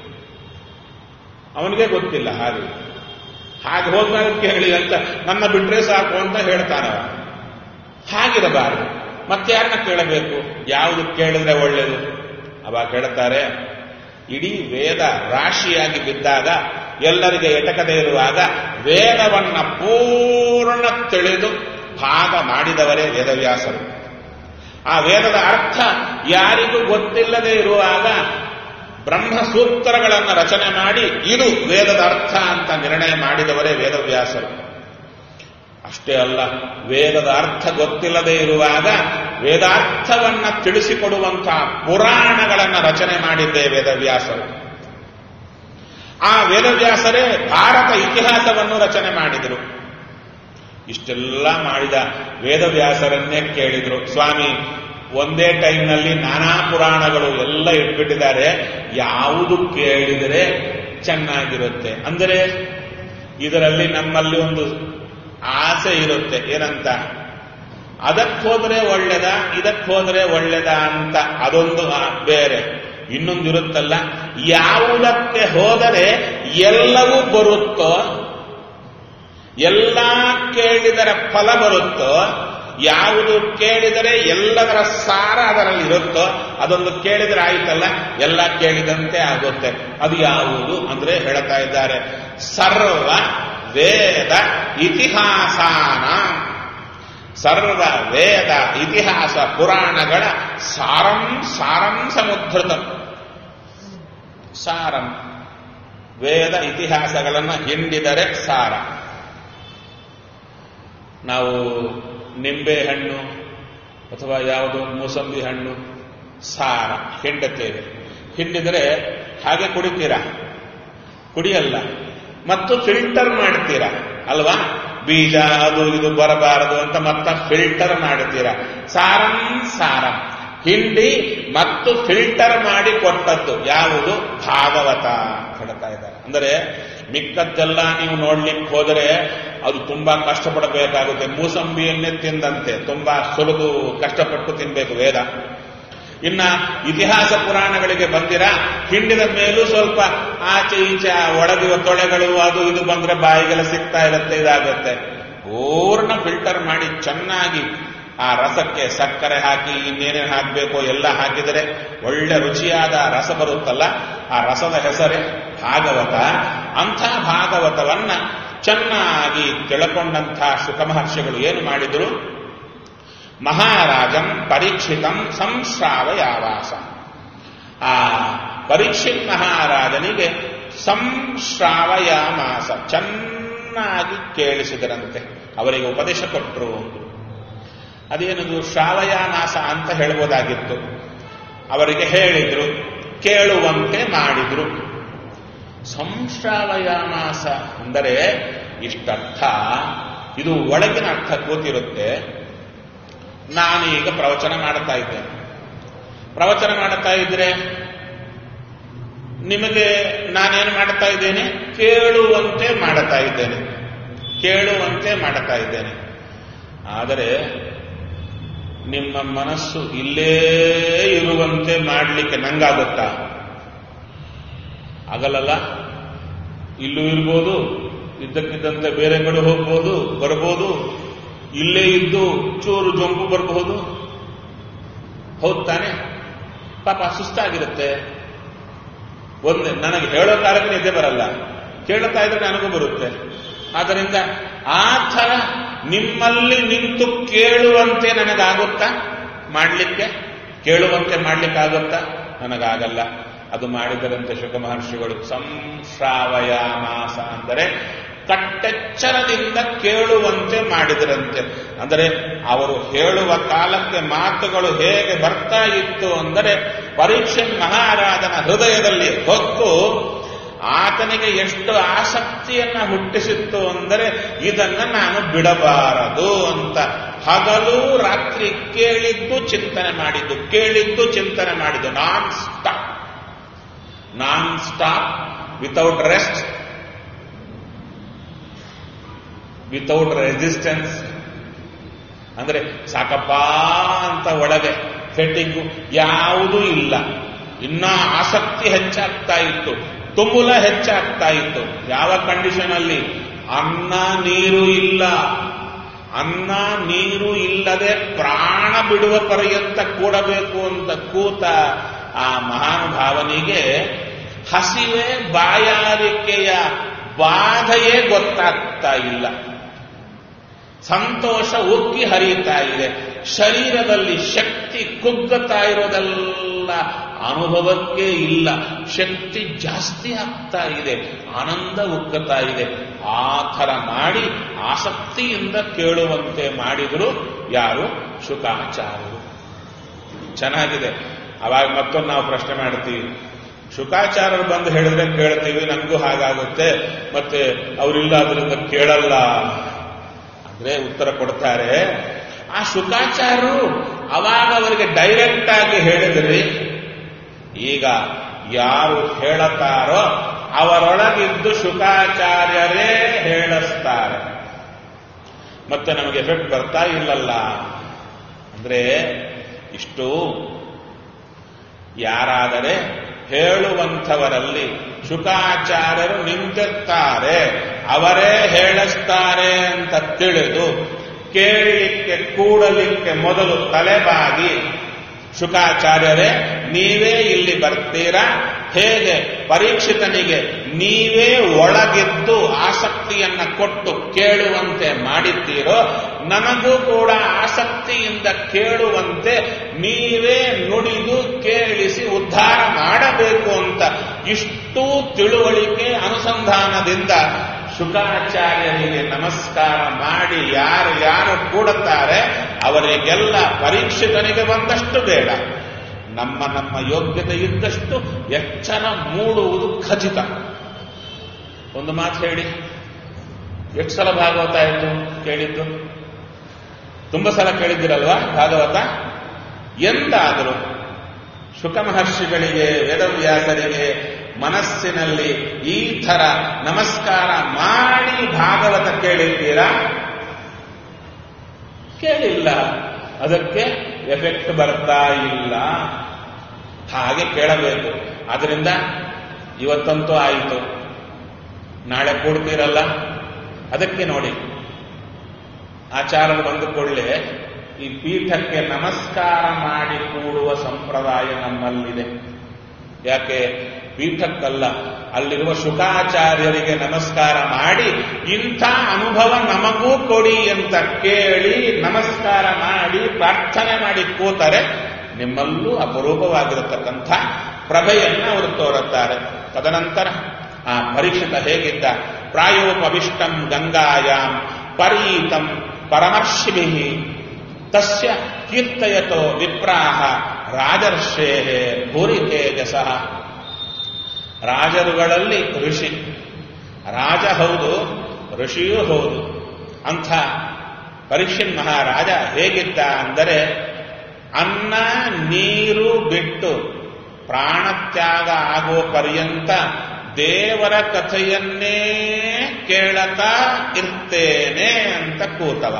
ಅವನಿಗೆ ಗೊತ್ತಿಲ್ಲ ಹಾಗೆ ಹಾಗೆ ಹೋದ್ಮೇಲೆ ಕೇಳಿ ಅಂತ ನನ್ನ ಬಿಟ್ರೆ ಸಾಕು ಅಂತ ಹೇಳ್ತಾನವ ಹಾಗಿರಬಾರದು ಮತ್ತೆ ಯಾರನ್ನ ಕೇಳಬೇಕು ಯಾವುದು ಕೇಳಿದ್ರೆ ಒಳ್ಳೇದು ಅವಾಗ ಹೇಳ್ತಾರೆ ಇಡೀ ವೇದ ರಾಶಿಯಾಗಿ ಬಿದ್ದಾಗ ಎಲ್ಲರಿಗೆ ಎಟಕದೇ ಇರುವಾಗ ವೇದವನ್ನ ಪೂರ್ಣ ತಿಳಿದು ಭಾಗ ಮಾಡಿದವರೇ ವೇದವ್ಯಾಸರು ಆ ವೇದದ ಅರ್ಥ ಯಾರಿಗೂ ಗೊತ್ತಿಲ್ಲದೆ ಇರುವಾಗ ಬ್ರಹ್ಮ ಸೂತ್ರಗಳನ್ನು ರಚನೆ ಮಾಡಿ ಇದು ವೇದದ ಅರ್ಥ ಅಂತ ನಿರ್ಣಯ ಮಾಡಿದವರೇ ವೇದವ್ಯಾಸರು ಅಷ್ಟೇ ಅಲ್ಲ ವೇದದ ಅರ್ಥ ಗೊತ್ತಿಲ್ಲದೆ ಇರುವಾಗ ವೇದಾರ್ಥವನ್ನ ತಿಳಿಸಿಕೊಡುವಂತಹ ಪುರಾಣಗಳನ್ನು ರಚನೆ ಮಾಡಿದ್ದೇ ವೇದವ್ಯಾಸರು ಆ ವೇದವ್ಯಾಸರೇ ಭಾರತ ಇತಿಹಾಸವನ್ನು ರಚನೆ ಮಾಡಿದರು ಇಷ್ಟೆಲ್ಲ ಮಾಡಿದ ವೇದವ್ಯಾಸರನ್ನೇ ಕೇಳಿದ್ರು ಸ್ವಾಮಿ ಒಂದೇ ಟೈಮ್ನಲ್ಲಿ ನಾನಾ ಪುರಾಣಗಳು ಎಲ್ಲ ಇಟ್ಬಿಟ್ಟಿದ್ದಾರೆ ಯಾವುದು ಕೇಳಿದರೆ ಚೆನ್ನಾಗಿರುತ್ತೆ ಅಂದರೆ ಇದರಲ್ಲಿ ನಮ್ಮಲ್ಲಿ ಒಂದು ಆಸೆ ಇರುತ್ತೆ ಏನಂತ ಅದಕ್ಕೆ ಹೋದ್ರೆ ಒಳ್ಳೇದ ಇದಕ್ಕೆ ಹೋದ್ರೆ ಒಳ್ಳೇದ ಅಂತ ಅದೊಂದು ಆ, ಬೇರೆ ಇನ್ನೊಂದಿರುತ್ತಲ್ಲ ಯಾವುದಕ್ಕೆ ಹೋದರೆ ಎಲ್ಲವೂ ಬರುತ್ತೋ ಎಲ್ಲ ಕೇಳಿದರೆ ಫಲ ಬರುತ್ತೋ ಯಾವುದು ಕೇಳಿದರೆ ಎಲ್ಲದರ ಸಾರ ಅದರಲ್ಲಿ ಇರುತ್ತೋ ಅದೊಂದು ಕೇಳಿದರೆ ಆಯ್ತಲ್ಲ ಎಲ್ಲ ಕೇಳಿದಂತೆ ಆಗುತ್ತೆ ಅದು ಯಾವುದು ಅಂದ್ರೆ ಹೇಳ್ತಾ ಇದ್ದಾರೆ ಸರ್ವ ವೇದ ಇತಿಹಾಸಾನ ಸರ್ವ ವೇದ ಇತಿಹಾಸ ಪುರಾಣಗಳ ಸಾರಂ ಸಾರಂ ಸಮುದ್ರತ ಸಾರಂ ವೇದ ಇತಿಹಾಸಗಳನ್ನು ಹಿಂಡಿದರೆ ಸಾರ ನಾವು ನಿಂಬೆ ಹಣ್ಣು ಅಥವಾ ಯಾವುದೋ ಮೂಸಂಬಿ ಹಣ್ಣು ಸಾರ ಹಿಂಡುತ್ತೇವೆ ಹಿಂಡಿದರೆ ಹಾಗೆ ಕುಡಿತೀರಾ ಕುಡಿಯಲ್ಲ ಮತ್ತು ಫಿಲ್ಟರ್ ಮಾಡ್ತೀರಾ ಅಲ್ವಾ ಬೀಜ ಅದು ಇದು ಬರಬಾರದು ಅಂತ ಮತ್ತ ಫಿಲ್ಟರ್ ಮಾಡ್ತೀರಾ ಸಾರಂ ಸಾರಂ ಹಿಂಡಿ ಮತ್ತು ಫಿಲ್ಟರ್ ಮಾಡಿ ಕೊಟ್ಟದ್ದು ಯಾವುದು ಭಾಗವತ ಅಂತ ಹೇಳ್ತಾ ಇದ್ದಾರೆ ಅಂದರೆ ಮಿಕ್ಕದ್ದೆಲ್ಲ ನೀವು ನೋಡ್ಲಿಕ್ಕೆ ಹೋದರೆ ಅದು ತುಂಬಾ ಕಷ್ಟಪಡಬೇಕಾಗುತ್ತೆ ಮೂಸಂಬಿಯನ್ನೇ ತಿಂದಂತೆ ತುಂಬಾ ಸುಲಭು ಕಷ್ಟಪಟ್ಟು ತಿನ್ಬೇಕು ವೇದ ಇನ್ನ ಇತಿಹಾಸ ಪುರಾಣಗಳಿಗೆ ಬಂದಿರ ಹಿಂಡಿದ ಮೇಲೂ ಸ್ವಲ್ಪ ಆಚೆ ಈಚೆ ಆ ಒಳಗಿರುವ ತೊಳೆಗಳು ಅದು ಇದು ಬಂದ್ರೆ ಬಾಯಿಗೆಲ್ಲ ಸಿಗ್ತಾ ಇರುತ್ತೆ ಇದಾಗುತ್ತೆ ಪೂರ್ಣ ಫಿಲ್ಟರ್ ಮಾಡಿ ಚೆನ್ನಾಗಿ ಆ ರಸಕ್ಕೆ ಸಕ್ಕರೆ ಹಾಕಿ ಇನ್ನೇನೇನು ಹಾಕಬೇಕೋ ಎಲ್ಲ ಹಾಕಿದರೆ ಒಳ್ಳೆ ರುಚಿಯಾದ ರಸ ಬರುತ್ತಲ್ಲ ಆ ರಸದ ಹೆಸರೇ ಭಾಗವತ ಅಂಥ ಭಾಗವತವನ್ನ ಚೆನ್ನಾಗಿ ತಿಳ್ಕೊಂಡಂಥ ಶುಕಮಹರ್ಷಿಗಳು ಏನು ಮಾಡಿದ್ರು ಮಹಾರಾಜಂ ಪರೀಕ್ಷಿತಂ ಸಂಶ್ರಾವ ಯಾವಾಸ ಆ ಪರೀಕ್ಷಿತ್ ಮಹಾರಾಜನಿಗೆ ಸಂಶ್ರಾವಯಾಮಾಸ ಚೆನ್ನಾಗಿ ಕೇಳಿಸಿದರಂತೆ ಅವರಿಗೆ ಉಪದೇಶ ಕೊಟ್ಟರು ಅದೇನದು ಶ್ರಾವಯಾಮಾಸ ಅಂತ ಹೇಳ್ಬೋದಾಗಿತ್ತು ಅವರಿಗೆ ಹೇಳಿದ್ರು ಕೇಳುವಂತೆ ಮಾಡಿದ್ರು ಸಂಶ್ರಾವಯಾಮಾಸ ಅಂದರೆ ಇಷ್ಟರ್ಥ ಇದು ಒಳಗಿನ ಅರ್ಥ ಕೂತಿರುತ್ತೆ ನಾನೀಗ ಪ್ರವಚನ ಮಾಡ್ತಾ ಇದ್ದೇನೆ ಪ್ರವಚನ ಮಾಡ್ತಾ ಇದ್ರೆ ನಿಮಗೆ ನಾನೇನು ಮಾಡ್ತಾ ಇದ್ದೇನೆ ಕೇಳುವಂತೆ ಮಾಡ್ತಾ ಇದ್ದೇನೆ ಕೇಳುವಂತೆ ಮಾಡ್ತಾ ಇದ್ದೇನೆ ಆದರೆ ನಿಮ್ಮ ಮನಸ್ಸು ಇಲ್ಲೇ ಇರುವಂತೆ ಮಾಡಲಿಕ್ಕೆ ನಂಗಾಗುತ್ತಾ ಆಗಲ್ಲಲ್ಲ ಇಲ್ಲೂ ಇರ್ಬೋದು ಇದ್ದಕ್ಕಿದ್ದಂತೆ ಬೇರೆ ಕಡೆ ಹೋಗ್ಬೋದು ಬರ್ಬೋದು ಇಲ್ಲೇ ಇದ್ದು ಚೂರು ಜೊಂಪು ಬರಬಹುದು ಹೌದ್ ತಾನೆ ಪಾಪ ಸುಸ್ತಾಗಿರುತ್ತೆ ಒಂದೇ ನನಗೆ ಹೇಳೋ ಕಾಲಕ್ಕೆ ನಿದ್ದೆ ಬರಲ್ಲ ಕೇಳುತ್ತಾ ಇದ್ರೆ ನನಗೂ ಬರುತ್ತೆ ಆದ್ದರಿಂದ ಆ ಥರ ನಿಮ್ಮಲ್ಲಿ ನಿಂತು ಕೇಳುವಂತೆ ನನಗಾಗುತ್ತಾ ಮಾಡಲಿಕ್ಕೆ ಕೇಳುವಂತೆ ಮಾಡ್ಲಿಕ್ಕಾಗುತ್ತಾ ನನಗಾಗಲ್ಲ ಅದು ಮಾಡಿದರಂತೆ ಶುಕ ಮಹರ್ಷಿಗಳು ಸಂಶ್ರಾವಯಾಮಾಸ ಅಂದರೆ ಕಟ್ಟೆಚ್ಚರದಿಂದ ಕೇಳುವಂತೆ ಮಾಡಿದರಂತೆ ಅಂದರೆ ಅವರು ಹೇಳುವ ಕಾಲಕ್ಕೆ ಮಾತುಗಳು ಹೇಗೆ ಬರ್ತಾ ಇತ್ತು ಅಂದರೆ ಪರೀಕ್ಷೆ ಮಹಾರಾಜನ ಹೃದಯದಲ್ಲಿ ಹೊತ್ತು ಆತನಿಗೆ ಎಷ್ಟು ಆಸಕ್ತಿಯನ್ನ ಹುಟ್ಟಿಸಿತ್ತು ಅಂದರೆ ಇದನ್ನ ನಾನು ಬಿಡಬಾರದು ಅಂತ ಹಗಲು ರಾತ್ರಿ ಕೇಳಿದ್ದು ಚಿಂತನೆ ಮಾಡಿದ್ದು ಕೇಳಿದ್ದು ಚಿಂತನೆ ಮಾಡಿದ್ದು non stop non stop without rest without resistance ಅಂದ್ರೆ ಸಾಕಪ್ಪ ಅಂತ ಒಳಗೆ ಫೆಟ್ಟಿಂಗು ಯಾವುದೂ ಇಲ್ಲ ಇನ್ನ ಆಸಕ್ತಿ ಹೆಚ್ಚಾಗ್ತಾ ಇತ್ತು ತುಂಬುಲ ಹೆಚ್ಚಾಗ್ತಾ ಇತ್ತು ಯಾವ ಕಂಡೀಷನ್ ಅಲ್ಲಿ ಅನ್ನ ನೀರು ಇಲ್ಲ ಅನ್ನ ನೀರು ಇಲ್ಲದೆ ಪ್ರಾಣ ಬಿಡುವ ಪರ್ಯಂತ ಕೂಡಬೇಕು ಅಂತ ಕೂತ ಆ ಮಹಾನುಭಾವನಿಗೆ ಹಸಿವೆ ಬಾಯಾರಿಕೆಯ ಬಾಧೆಯೇ ಗೊತ್ತಾಗ್ತಾ ಇಲ್ಲ ಸಂತೋಷ ಉಕ್ಕಿ ಹರಿಯುತ್ತಾ ಇದೆ ಶರೀರದಲ್ಲಿ ಶಕ್ತಿ ಕುಗ್ಗತಾ ಇರೋದೆಲ್ಲ ಅನುಭವಕ್ಕೆ ಇಲ್ಲ ಶಕ್ತಿ ಜಾಸ್ತಿ ಆಗ್ತಾ ಇದೆ ಆನಂದ ಉಕ್ಕತಾ ಇದೆ ಆ ಥರ ಮಾಡಿ ಆಸಕ್ತಿಯಿಂದ ಕೇಳುವಂತೆ ಮಾಡಿದ್ರು ಯಾರು ಶುಕಾಚಾರ್ಯರು ಚೆನ್ನಾಗಿದೆ ಅವಾಗ ಮತ್ತೊಂದು ನಾವು ಪ್ರಶ್ನೆ ಮಾಡ್ತೀವಿ ಶುಕಾಚಾರ್ಯರು ಬಂದು ಹೇಳಿದ್ರೆ ಕೇಳ್ತೀವಿ ನಮಗೂ ಹಾಗಾಗುತ್ತೆ ಮತ್ತೆ ಅವರಿಲ್ಲ ಅದರಿಂದ ಕೇಳಲ್ಲ ಅಂದ್ರೆ ಉತ್ತರ ಕೊಡ್ತಾರೆ ಆ ಶುಕಾಚಾರ್ಯರು ಅವಾಗ ಅವರಿಗೆ ಡೈರೆಕ್ಟ್ ಆಗಿ ಹೇಳಿದ್ರಿ ಈಗ ಯಾರು ಹೇಳುತ್ತಾರೋ ಅವರೊಳಗಿದ್ದು ಶುಕಾಚಾರ್ಯರೇ ಹೇಳಿಸ್ತಾರೆ ಮತ್ತೆ ನಮಗೆ ಎಫೆಕ್ಟ್ ಬರ್ತಾ ಇಲ್ಲಲ್ಲ ಅಂದ್ರೆ ಇಷ್ಟು ಯಾರಾದರೆ ಹೇಳುವಂಥವರಲ್ಲಿ ಶುಕಾಚಾರ್ಯರು ನಿಂತಿರ್ತಾರೆ ಅವರೇ ಹೇಳಿಸ್ತಾರೆ ಅಂತ ತಿಳಿದು ಕೇಳಲಿಕ್ಕೆ ಕೂಡಲಿಕ್ಕೆ ಮೊದಲು ತಲೆಬಾಗಿ ಶುಕಾಚಾರ್ಯರೇ ನೀವೇ ಇಲ್ಲಿ ಬರ್ತೀರಾ ಹೇಗೆ ಪರೀಕ್ಷಿತನಿಗೆ ನೀವೇ ಒಳಗೆದ್ದು ಆಸಕ್ತಿಯನ್ನ ಕೊಟ್ಟು ಕೇಳುವಂತೆ ಮಾಡಿದ್ದೀರೋ ನನಗೂ ಕೂಡ ಆಸಕ್ತಿಯಿಂದ ಕೇಳುವಂತೆ ನೀವೇ ನುಡಿದು ಕೇಳಿಸಿ ಉದ್ಧಾರ ಮಾಡಬೇಕು ಅಂತ ಇಷ್ಟೂ ತಿಳುವಳಿಕೆ ಅನುಸಂಧಾನದಿಂದ ಶುಕಾಚಾರ್ಯರಿಗೆ ನಮಸ್ಕಾರ ಮಾಡಿ ಯಾರು ಯಾರು ಕೂಡುತ್ತಾರೆ ಅವರಿಗೆಲ್ಲ ಪರೀಕ್ಷಿತನಿಗೆ ಬಂದಷ್ಟು ಬೇಡ ನಮ್ಮ ನಮ್ಮ ಯೋಗ್ಯತೆ ಇದ್ದಷ್ಟು ಎಚ್ಚರ ಮೂಡುವುದು ಖಚಿತ ಒಂದು ಮಾತು ಹೇಳಿ ಎಷ್ಟು ಸಲ ಭಾಗವತ ಆಯಿತು ಕೇಳಿದ್ದು ತುಂಬ ಸಲ ಕೇಳಿದ್ದೀರಲ್ವಾ ಭಾಗವತ ಎಂದಾದರೂ ಶುಕ ಮಹರ್ಷಿಗಳಿಗೆ ವೇದವ್ಯಾಸರಿಗೆ ಮನಸ್ಸಿನಲ್ಲಿ ಈ ಥರ ನಮಸ್ಕಾರ ಮಾಡಿ ಭಾಗವತ ಕೇಳಿದ್ದೀರಾ ಕೇಳಿಲ್ಲ ಅದಕ್ಕೆ ಎಫೆಕ್ಟ್ ಬರ್ತಾ ಇಲ್ಲ ಹಾಗೆ ಕೇಳಬೇಕು ಆದ್ರಿಂದ ಇವತ್ತಂತೂ ಆಯಿತು ನಾಳೆ ಕೂಡ್ತೀರಲ್ಲ ಅದಕ್ಕೆ ನೋಡಿ ಆಚಾರ್ಯರು ಬಂದ ಕೂಡಲೇ ಈ ಪೀಠಕ್ಕೆ ನಮಸ್ಕಾರ ಮಾಡಿ ಕೂಡುವ ಸಂಪ್ರದಾಯ ನಮ್ಮಲ್ಲಿದೆ ಯಾಕೆ ಪೀಠಕ್ಕಲ್ಲ ಅಲ್ಲಿರುವ ಶುಕಾಚಾರ್ಯರಿಗೆ ನಮಸ್ಕಾರ ಮಾಡಿ ಇಂಥ ಅನುಭವ ನಮಗೂ ಕೊಡಿ ಅಂತ ಕೇಳಿ ನಮಸ್ಕಾರ ಮಾಡಿ ಪ್ರಾರ್ಥನೆ ಮಾಡಿ ಕೂತರೆ ನಿಮ್ಮಲ್ಲೂ ಅಪರೂಪವಾಗಿರತಕ್ಕಂಥ ಪ್ರಭೆಯನ್ನು ಅವರು ತೋರುತ್ತಾರೆ ತದನಂತರ ಆ ಪರೀಕ್ಷಿತ ಹೇಗಿದ್ದ ಪ್ರಾಯೋಪವಿಷ್ಟಂ ಗಂಗಾಯಾಂ ಪರೀತಂ ಪರಮರ್ಷಿಭಿ ತಸ್ಯ ಕೀರ್ತಯತೋ ವಿಪ್ರಾಹ ರಾಜರ್ಷೇ ಭೂರಿ ತೇಜಸ ರಾಜರುಗಳಲ್ಲಿ ಋಷಿ ರಾಜ ಹೌದು ಋಷಿಯೂ ಹೌದು ಅಂಥ ಪರೀಕ್ಷಿನ್ ಮಹಾರಾಜ ಹೇಗಿದ್ದ ಅಂದರೆ ಅನ್ನ ನೀರು ಬಿಟ್ಟು ಪ್ರಾಣತ್ಯಾಗ ಆಗೋ ಪರ್ಯಂತ ದೇವರ ಕಥೆಯನ್ನೇ ಕೇಳತಾ ಇರ್ತೇನೆ ಅಂತ ಕೂತವ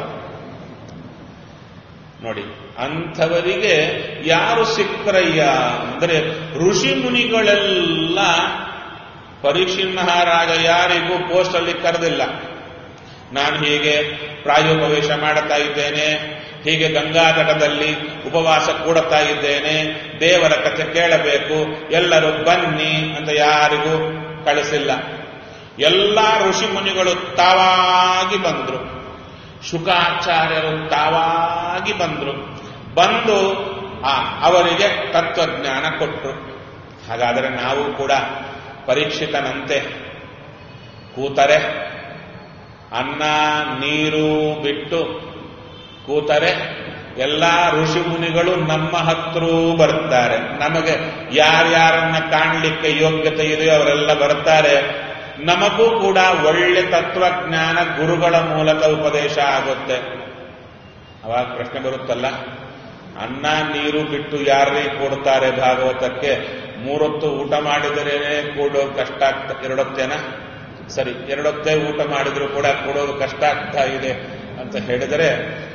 ನೋಡಿ ಅಂಥವರಿಗೆ ಯಾರು ಸಿಕ್ಕರಯ್ಯ ಅಂದರೆ ಋಷಿ ಮುನಿಗಳೆಲ್ಲ ಪರೀಕ್ಷಿನ್ ಮಹಾರಾಜ ಯಾರಿಗೂ ಪೋಸ್ಟಲ್ಲಿ ಕರೆದಿಲ್ಲ ನಾನು ಹೀಗೆ ಪ್ರಾಯೋಪವೇಶ ಮಾಡುತ್ತಾ ಇದ್ದೇನೆ ಹೀಗೆ ಗಂಗಾ ತಟದಲ್ಲಿ ಉಪವಾಸ ಕೂಡುತ್ತಾ ಇದ್ದೇನೆ ದೇವರ ಕಥೆ ಕೇಳಬೇಕು ಎಲ್ಲರೂ ಬನ್ನಿ ಅಂತ ಯಾರಿಗೂ ಕಳಿಸಿಲ್ಲ ಎಲ್ಲ ಋಷಿ ಮುನಿಗಳು ತಾವಾಗಿ ಬಂದ್ರು ಶುಕಾಚಾರ್ಯರು ತಾವಾಗಿ ಬಂದ್ರು ಬಂದು ಆ ಅವರಿಗೆ ತತ್ವಜ್ಞಾನ ಕೊಟ್ಟರು ಹಾಗಾದರೆ ನಾವು ಕೂಡ ಪರೀಕ್ಷಿತನಂತೆ ಕೂತರೆ ಅನ್ನ ನೀರು ಬಿಟ್ಟು ಕೂತರೆ ಎಲ್ಲ ಋಷಿ ಮುನಿಗಳು ನಮ್ಮ ಹತ್ರ ಬರ್ತಾರೆ ನಮಗೆ ಯಾರ್ಯಾರನ್ನ ಕಾಣಲಿಕ್ಕೆ ಯೋಗ್ಯತೆ ಇದೆಯೋ ಅವರೆಲ್ಲ ಬರ್ತಾರೆ ನಮಗೂ ಕೂಡ ಒಳ್ಳೆ ತತ್ವಜ್ಞಾನ ಗುರುಗಳ ಮೂಲಕ ಉಪದೇಶ ಆಗುತ್ತೆ ಅವಾಗ ಪ್ರಶ್ನೆ ಬರುತ್ತಲ್ಲ ಅನ್ನ ನೀರು ಬಿಟ್ಟು ಯಾರೇ ಕೊಡ್ತಾರೆ ಭಾಗವತಕ್ಕೆ ಮೂರೊತ್ತು ಊಟ ಮಾಡಿದರೆ ಕೊಡೋ ಕಷ್ಟ ಆಗ್ತಾ ಎರಡೊತ್ತೇನ ಸರಿ ಎರಡೊತ್ತೇ ಊಟ ಮಾಡಿದ್ರು ಕೂಡ ಕೊಡೋದು ಕಷ್ಟ ಆಗ್ತಾ ಇದೆ ಅಂತ ಹೇಳಿದರೆ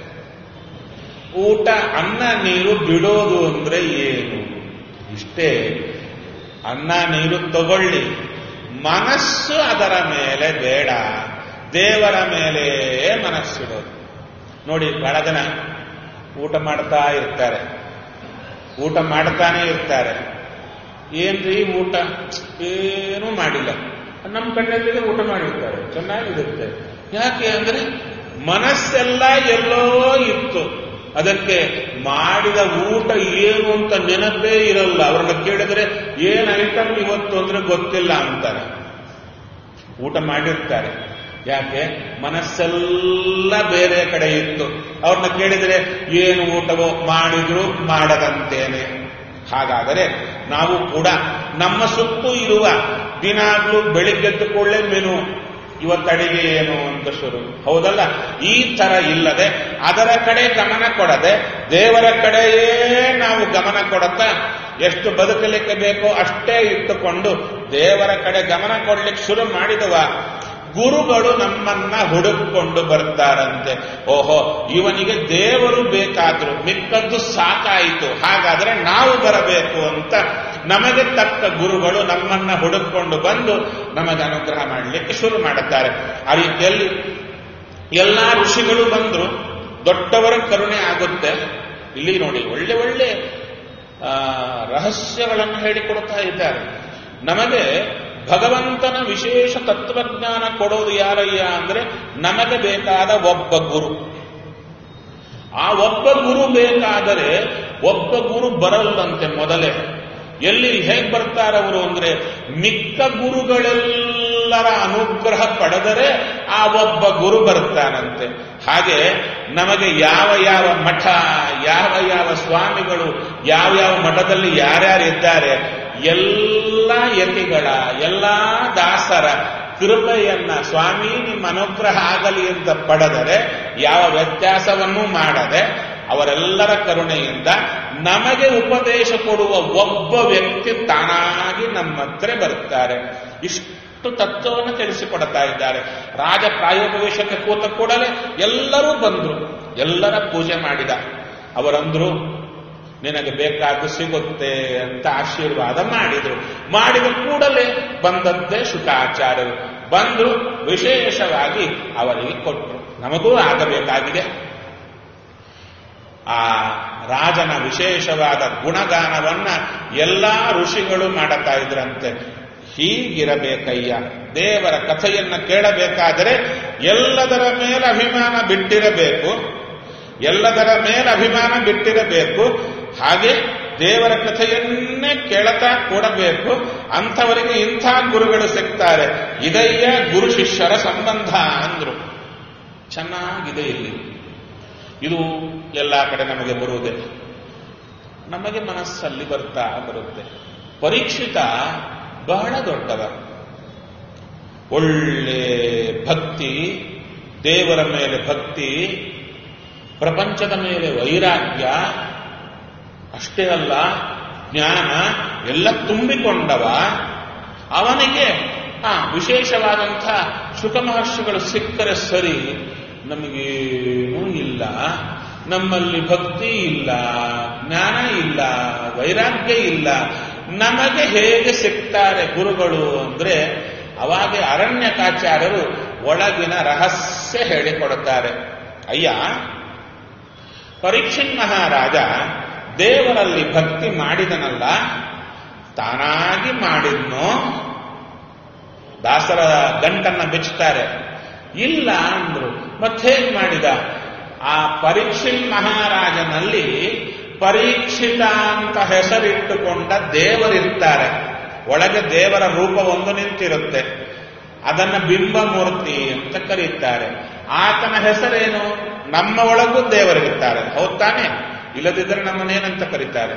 ಊಟ ಅನ್ನ ನೀರು ಬಿಡೋದು ಅಂದ್ರೆ ಏನು ಇಷ್ಟೇ ಅನ್ನ ನೀರು ತಗೊಳ್ಳಿ ಮನಸ್ಸು ಅದರ ಮೇಲೆ ಬೇಡ ದೇವರ ಮೇಲೆ ಮನಸ್ಸಿಡೋದು ನೋಡಿ ಬಹಳ ಜನ ಊಟ ಮಾಡ್ತಾ ಇರ್ತಾರೆ ಊಟ ಮಾಡ್ತಾನೆ ಇರ್ತಾರೆ ಏನ್ರಿ ಊಟ ಏನೂ ಮಾಡಿಲ್ಲ ನಮ್ಮ ಕಣ್ಣೆಲ್ಲಿಗೆ ಊಟ ಮಾಡಿರ್ತಾರೆ ಚೆನ್ನಾಗಿರುತ್ತೆ ಯಾಕೆ ಅಂದ್ರೆ ಮನಸ್ಸೆಲ್ಲ ಎಲ್ಲೋ ಇತ್ತು ಅದಕ್ಕೆ ಮಾಡಿದ ಊಟ ಏನು ಅಂತ ನೆನಪೇ ಇರಲ್ಲ ಅವ್ರನ್ನ ಕೇಳಿದ್ರೆ ಏನ್ ಐಟಮ್ ಇವತ್ತು ಅಂದ್ರೆ ಗೊತ್ತಿಲ್ಲ ಅಂತಾರೆ ಊಟ ಮಾಡಿರ್ತಾರೆ ಯಾಕೆ ಮನಸ್ಸೆಲ್ಲ ಬೇರೆ ಕಡೆ ಇತ್ತು ಅವ್ರನ್ನ ಕೇಳಿದ್ರೆ ಏನು ಊಟವೋ ಮಾಡಿದ್ರು ಮಾಡದಂತೇನೆ ಹಾಗಾದರೆ ನಾವು ಕೂಡ ನಮ್ಮ ಸುತ್ತು ಇರುವ ದಿನಾಗ್ಲೂ ಬೆಳಿಗ್ಗೆದ್ದು ಕೂಡಲೇ ಮೆನು ಇವತ್ತಡಿಗೆ ಏನು ಅಂತ ಶುರು ಹೌದಲ್ಲ ಈ ತರ ಇಲ್ಲದೆ ಅದರ ಕಡೆ ಗಮನ ಕೊಡದೆ ದೇವರ ಕಡೆಯೇ ನಾವು ಗಮನ ಕೊಡುತ್ತಾ ಎಷ್ಟು ಬದುಕಲಿಕ್ಕೆ ಬೇಕೋ ಅಷ್ಟೇ ಇಟ್ಟುಕೊಂಡು ದೇವರ ಕಡೆ ಗಮನ ಕೊಡ್ಲಿಕ್ಕೆ ಶುರು ಮಾಡಿದವ ಗುರುಗಳು ನಮ್ಮನ್ನ ಹುಡುಕೊಂಡು ಬರ್ತಾರಂತೆ ಓಹೋ ಇವನಿಗೆ ದೇವರು ಬೇಕಾದ್ರು ಮಿಕ್ಕದ್ದು ಸಾಕಾಯಿತು ಹಾಗಾದ್ರೆ ನಾವು ಬರಬೇಕು ಅಂತ ನಮಗೆ ತಕ್ಕ ಗುರುಗಳು ನಮ್ಮನ್ನ ಹುಡುಕೊಂಡು ಬಂದು ನಮಗೆ ಅನುಗ್ರಹ ಮಾಡಲಿಕ್ಕೆ ಶುರು ಮಾಡುತ್ತಾರೆ ಆ ರೀತಿಯಲ್ಲಿ ಎಲ್ಲಾ ಋಷಿಗಳು ಬಂದ್ರು ದೊಡ್ಡವರ ಕರುಣೆ ಆಗುತ್ತೆ ಇಲ್ಲಿ ನೋಡಿ ಒಳ್ಳೆ ಒಳ್ಳೆ ಆ, ರಹಸ್ಯಗಳನ್ನು ಹೇಳಿಕೊಡ್ತಾ ಇದ್ದಾರೆ ನಮಗೆ ಭಗವಂತನ ವಿಶೇಷ ತತ್ವಜ್ಞಾನ ಕೊಡೋದು ಯಾರಯ್ಯ ಅಂದ್ರೆ ನಮಗೆ ಬೇಕಾದ ಒಬ್ಬ ಗುರು ಆ ಒಬ್ಬ ಗುರು ಬೇಕಾದರೆ ಒಬ್ಬ ಗುರು ಬರಲ್ಲಂತೆ ಮೊದಲೇ ಎಲ್ಲಿ ಹೇಗ್ ಬರ್ತಾರವರು ಅಂದ್ರೆ ಮಿಕ್ಕ ಗುರುಗಳೆಲ್ಲರ ಅನುಗ್ರಹ ಪಡೆದರೆ ಆ ಒಬ್ಬ ಗುರು ಬರ್ತಾನಂತೆ ಹಾಗೆ ನಮಗೆ ಯಾವ ಯಾವ ಮಠ ಯಾವ ಯಾವ ಸ್ವಾಮಿಗಳು ಯಾವ ಯಾವ ಮಠದಲ್ಲಿ ಯಾರ್ಯಾರಿದ್ದಾರೆ ಎಲ್ಲ ಯತಿಗಳ ಎಲ್ಲ ದಾಸರ ಕೃಪೆಯನ್ನ ಸ್ವಾಮಿ ನಿಮ್ಮ ಅನುಗ್ರಹ ಆಗಲಿ ಅಂತ ಪಡೆದರೆ ಯಾವ ವ್ಯತ್ಯಾಸವನ್ನೂ ಮಾಡದೆ ಅವರೆಲ್ಲರ ಕರುಣೆಯಿಂದ ನಮಗೆ ಉಪದೇಶ ಕೊಡುವ ಒಬ್ಬ ವ್ಯಕ್ತಿ ತಾನಾಗಿ ನಮ್ಮ ಹತ್ರ ಬರುತ್ತಾರೆ ಇಷ್ಟು ತತ್ವವನ್ನು ತಿಳಿಸಿಕೊಡ್ತಾ ಇದ್ದಾರೆ ರಾಜ ಪ್ರಾಯೋಪವೇಶಕ್ಕೆ ಕೂತ ಕೂಡಲೇ ಎಲ್ಲರೂ ಬಂದರು ಎಲ್ಲರ ಪೂಜೆ ಮಾಡಿದ ಅವರಂದ್ರು ನಿನಗೆ ಬೇಕಾದ್ದು ಸಿಗುತ್ತೆ ಅಂತ ಆಶೀರ್ವಾದ ಮಾಡಿದರು ಮಾಡಿದ ಕೂಡಲೇ ಬಂದದ್ದೇ ಶುಕಾಚಾರ್ಯರು ಬಂದು ವಿಶೇಷವಾಗಿ ಅವರಿಗೆ ಕೊಟ್ಟರು ನಮಗೂ ಆಗಬೇಕಾಗಿದೆ ಆ ರಾಜನ ವಿಶೇಷವಾದ ಗುಣಗಾನವನ್ನ ಎಲ್ಲಾ ಋಷಿಗಳು ಮಾಡುತ್ತಾ ಇದ್ರಂತೆ ಹೀಗಿರಬೇಕಯ್ಯ ದೇವರ ಕಥೆಯನ್ನ ಕೇಳಬೇಕಾದರೆ ಎಲ್ಲದರ ಮೇಲೆ ಅಭಿಮಾನ ಬಿಟ್ಟಿರಬೇಕು ಎಲ್ಲದರ ಮೇಲೆ ಅಭಿಮಾನ ಬಿಟ್ಟಿರಬೇಕು ಹಾಗೆ ದೇವರ ಕಥೆಯನ್ನೇ ಕೇಳತಾ ಕೊಡಬೇಕು ಅಂಥವರಿಗೆ ಇಂಥ ಗುರುಗಳು ಸಿಗ್ತಾರೆ ಇದಯ್ಯ ಗುರು ಶಿಷ್ಯರ ಸಂಬಂಧ ಅಂದ್ರು ಚೆನ್ನಾಗಿದೆ ಇಲ್ಲಿ ಇದು ಎಲ್ಲ ಕಡೆ ನಮಗೆ ಬರುವುದೇ ನಮಗೆ ಮನಸ್ಸಲ್ಲಿ ಬರ್ತಾ ಬರುತ್ತೆ ಪರೀಕ್ಷಿತ ಬಹಳ ದೊಡ್ಡವ ಒಳ್ಳೆ ಭಕ್ತಿ ದೇವರ ಮೇಲೆ ಭಕ್ತಿ ಪ್ರಪಂಚದ ಮೇಲೆ ವೈರಾಗ್ಯ ಅಷ್ಟೇ ಅಲ್ಲ ಜ್ಞಾನ ಎಲ್ಲ ತುಂಬಿಕೊಂಡವ ಅವನಿಗೆ ಆ ವಿಶೇಷವಾದಂಥ ಶುಕ ಮಹರ್ಷಿಗಳು ಸಿಕ್ಕರೆ ಸರಿ ನಮಗೇನೂ ಇಲ್ಲ ನಮ್ಮಲ್ಲಿ ಭಕ್ತಿ ಇಲ್ಲ ಜ್ಞಾನ ಇಲ್ಲ ವೈರಾಗ್ಯ ಇಲ್ಲ ನಮಗೆ ಹೇಗೆ ಸಿಗ್ತಾರೆ ಗುರುಗಳು ಅಂದ್ರೆ ಅವಾಗ ಅರಣ್ಯಕಾಚಾರ್ಯರು ಒಳಗಿನ ರಹಸ್ಯ ಹೇಳಿಕೊಡುತ್ತಾರೆ ಅಯ್ಯ ಪರೀಕ್ಷಿತ್ ಮಹಾರಾಜ ದೇವರಲ್ಲಿ ಭಕ್ತಿ ಮಾಡಿದನಲ್ಲ ತಾನಾಗಿ ಮಾಡಿದ್ನೋ ದಾಸರ ಗಂಟನ್ನ ಬಿಚ್ಚುತ್ತಾರೆ ಇಲ್ಲ ಅಂದ್ರು ಮತ್ತೇನ್ ಮಾಡಿದ ಆ ಪರೀಕ್ಷಿತ್ ಮಹಾರಾಜನಲ್ಲಿ ಪರೀಕ್ಷಿತ ಅಂತ ಹೆಸರಿಟ್ಟುಕೊಂಡ ದೇವರಿರ್ತಾರೆ ಒಳಗೆ ದೇವರ ರೂಪ ಒಂದು ನಿಂತಿರುತ್ತೆ ಅದನ್ನ ಬಿಂಬಮೂರ್ತಿ ಅಂತ ಕರೀತಾರೆ ಆತನ ಹೆಸರೇನು ನಮ್ಮ ಒಳಗೂ ದೇವರಿರ್ತಾರೆ ಹೌದ್ ತಾನೆ ಇಲ್ಲದಿದ್ದರೆ ನಮ್ಮನ್ನೇನಂತ ಕರೀತಾರೆ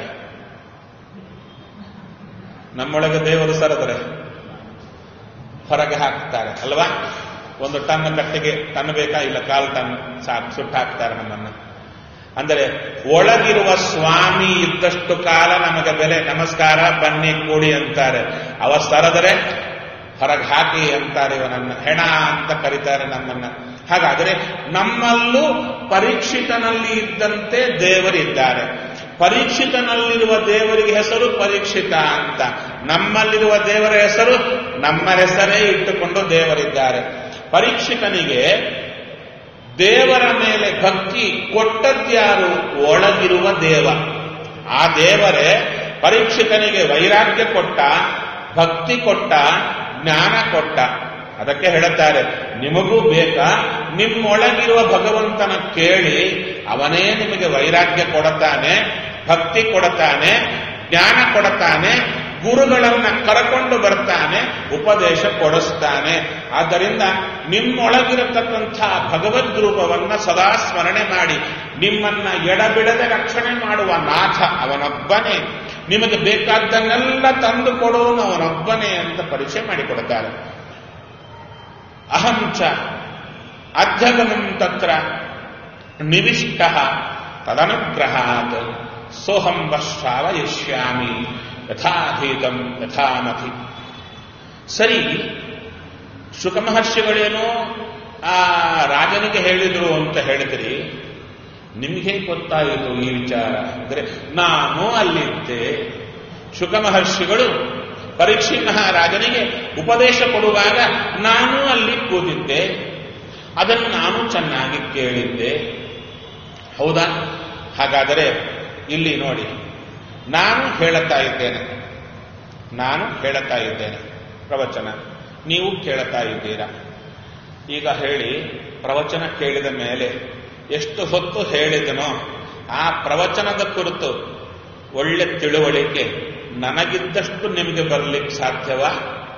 ನಮ್ಮೊಳಗೆ ದೇವರು ಸರದರೆ ಹೊರಗೆ ಹಾಕ್ತಾರೆ ಅಲ್ವಾ ಒಂದು ಟನ್ ಕಟ್ಟಿಗೆ ಟನ್ ಬೇಕಾ ಇಲ್ಲ ಕಾಲು ಟನ್ ಸಾಕು ಸುಟ್ಟು ಹಾಕ್ತಾರೆ ನಮ್ಮನ್ನ ಅಂದರೆ ಒಳಗಿರುವ ಸ್ವಾಮಿ ಇದ್ದಷ್ಟು ಕಾಲ ನಮಗೆ ಬೆಲೆ ನಮಸ್ಕಾರ ಬನ್ನಿ ಕೂಡಿ ಅಂತಾರೆ ಅವ ಸರದರೆ ಹೊರಗೆ ಹಾಕಿ ಅಂತಾರೆ ಇವನನ್ನ ಹೆಣ ಅಂತ ಕರೀತಾರೆ ನಮ್ಮನ್ನ ಹಾಗಾದರೆ ನಮ್ಮಲ್ಲೂ ಪರೀಕ್ಷಿತನಲ್ಲಿ ಇದ್ದಂತೆ ದೇವರಿದ್ದಾರೆ ಪರೀಕ್ಷಿತನಲ್ಲಿರುವ ದೇವರಿಗೆ ಹೆಸರು ಪರೀಕ್ಷಿತ ಅಂತ ನಮ್ಮಲ್ಲಿರುವ ದೇವರ ಹೆಸರು ನಮ್ಮ ಹೆಸರೇ ಇಟ್ಟುಕೊಂಡು ದೇವರಿದ್ದಾರೆ ಪರೀಕ್ಷಿತನಿಗೆ ದೇವರ ಮೇಲೆ ಭಕ್ತಿ ಕೊಟ್ಟದ್ಯಾರು ಒಳಗಿರುವ ದೇವ ಆ ದೇವರೇ ಪರೀಕ್ಷಿತನಿಗೆ ವೈರಾಗ್ಯ ಕೊಟ್ಟ ಭಕ್ತಿ ಕೊಟ್ಟ ಜ್ಞಾನ ಕೊಟ್ಟ ಅದಕ್ಕೆ ಹೇಳುತ್ತಾರೆ ನಿಮಗೂ ಬೇಕಾ ನಿಮ್ಮೊಳಗಿರುವ ಭಗವಂತನ ಕೇಳಿ ಅವನೇ ನಿಮಗೆ ವೈರಾಗ್ಯ ಕೊಡುತ್ತಾನೆ ಭಕ್ತಿ ಕೊಡುತ್ತಾನೆ ಜ್ಞಾನ ಕೊಡುತ್ತಾನೆ ಗುರುಗಳನ್ನ ಕರಕೊಂಡು ಬರ್ತಾನೆ ಉಪದೇಶ ಕೊಡಿಸ್ತಾನೆ ಆದ್ದರಿಂದ ನಿಮ್ಮೊಳಗಿರತಕ್ಕಂಥ ಭಗವದ್ ರೂಪವನ್ನ ಸದಾ ಸ್ಮರಣೆ ಮಾಡಿ ನಿಮ್ಮನ್ನ ಎಡಬಿಡದೆ ರಕ್ಷಣೆ ಮಾಡುವ ನಾಥ ಅವನೊಬ್ಬನೇ ನಿಮಗೆ ಬೇಕಾದ್ದನ್ನೆಲ್ಲ ತಂದು ಕೊಡೋನು ಅವನೊಬ್ಬನೇ ಅಂತ ಪರಿಚಯ ಮಾಡಿಕೊಡುತ್ತಾರೆ ಅಹಂಚ ಅಧ್ಯಗಮಂ ತತ್ರ ನಿವಿಷ್ಟ ತದನುಗ್ರಹಾತ್ ಸೋಹಂ ಶ್ರಾವಯಿಷ್ಯಾಮಿ ಯಥಾಧೀತಂ ಯಥಾಮತಿ ಸರಿ ಶುಕ ಮಹರ್ಷಿಗಳೇನೋ ಆ ರಾಜನಿಗೆ ಹೇಳಿದ್ರು ಅಂತ ಹೇಳಿದ್ರಿ ನಿಮಗೆ ಗೊತ್ತಾಯಿತು ಈ ವಿಚಾರ ಅಂದ್ರೆ ನಾನು ಅಲ್ಲಿದ್ದೆ ಶುಕ ಮಹರ್ಷಿಗಳು ಪರೀಕ್ಷಿ ಮಹಾರಾಜನಿಗೆ ಉಪದೇಶ ಕೊಡುವಾಗ ನಾನು ಅಲ್ಲಿ ಕೂತಿದ್ದೆ ಅದನ್ನು ನಾನು ಚೆನ್ನಾಗಿ ಕೇಳಿದ್ದೆ ಹೌದಾ ಹಾಗಾದರೆ ಇಲ್ಲಿ ನೋಡಿ ನಾನು ಹೇಳುತ್ತಾ ಇದ್ದೇನೆ ನಾನು ಹೇಳುತ್ತಾ ಇದ್ದೇನೆ ಪ್ರವಚನ ನೀವು ಕೇಳುತ್ತಾ ಇದ್ದೀರಾ ಈಗ ಹೇಳಿ ಪ್ರವಚನ ಕೇಳಿದ ಮೇಲೆ ಎಷ್ಟು ಹೊತ್ತು ಹೇಳಿದನೋ ಆ ಪ್ರವಚನದ ಕುರಿತು ಒಳ್ಳೆ ತಿಳುವಳಿಕೆ ನನಗಿದ್ದಷ್ಟು ನಿಮಗೆ ಬರಲಿಕ್ಕೆ ಸಾಧ್ಯವಾ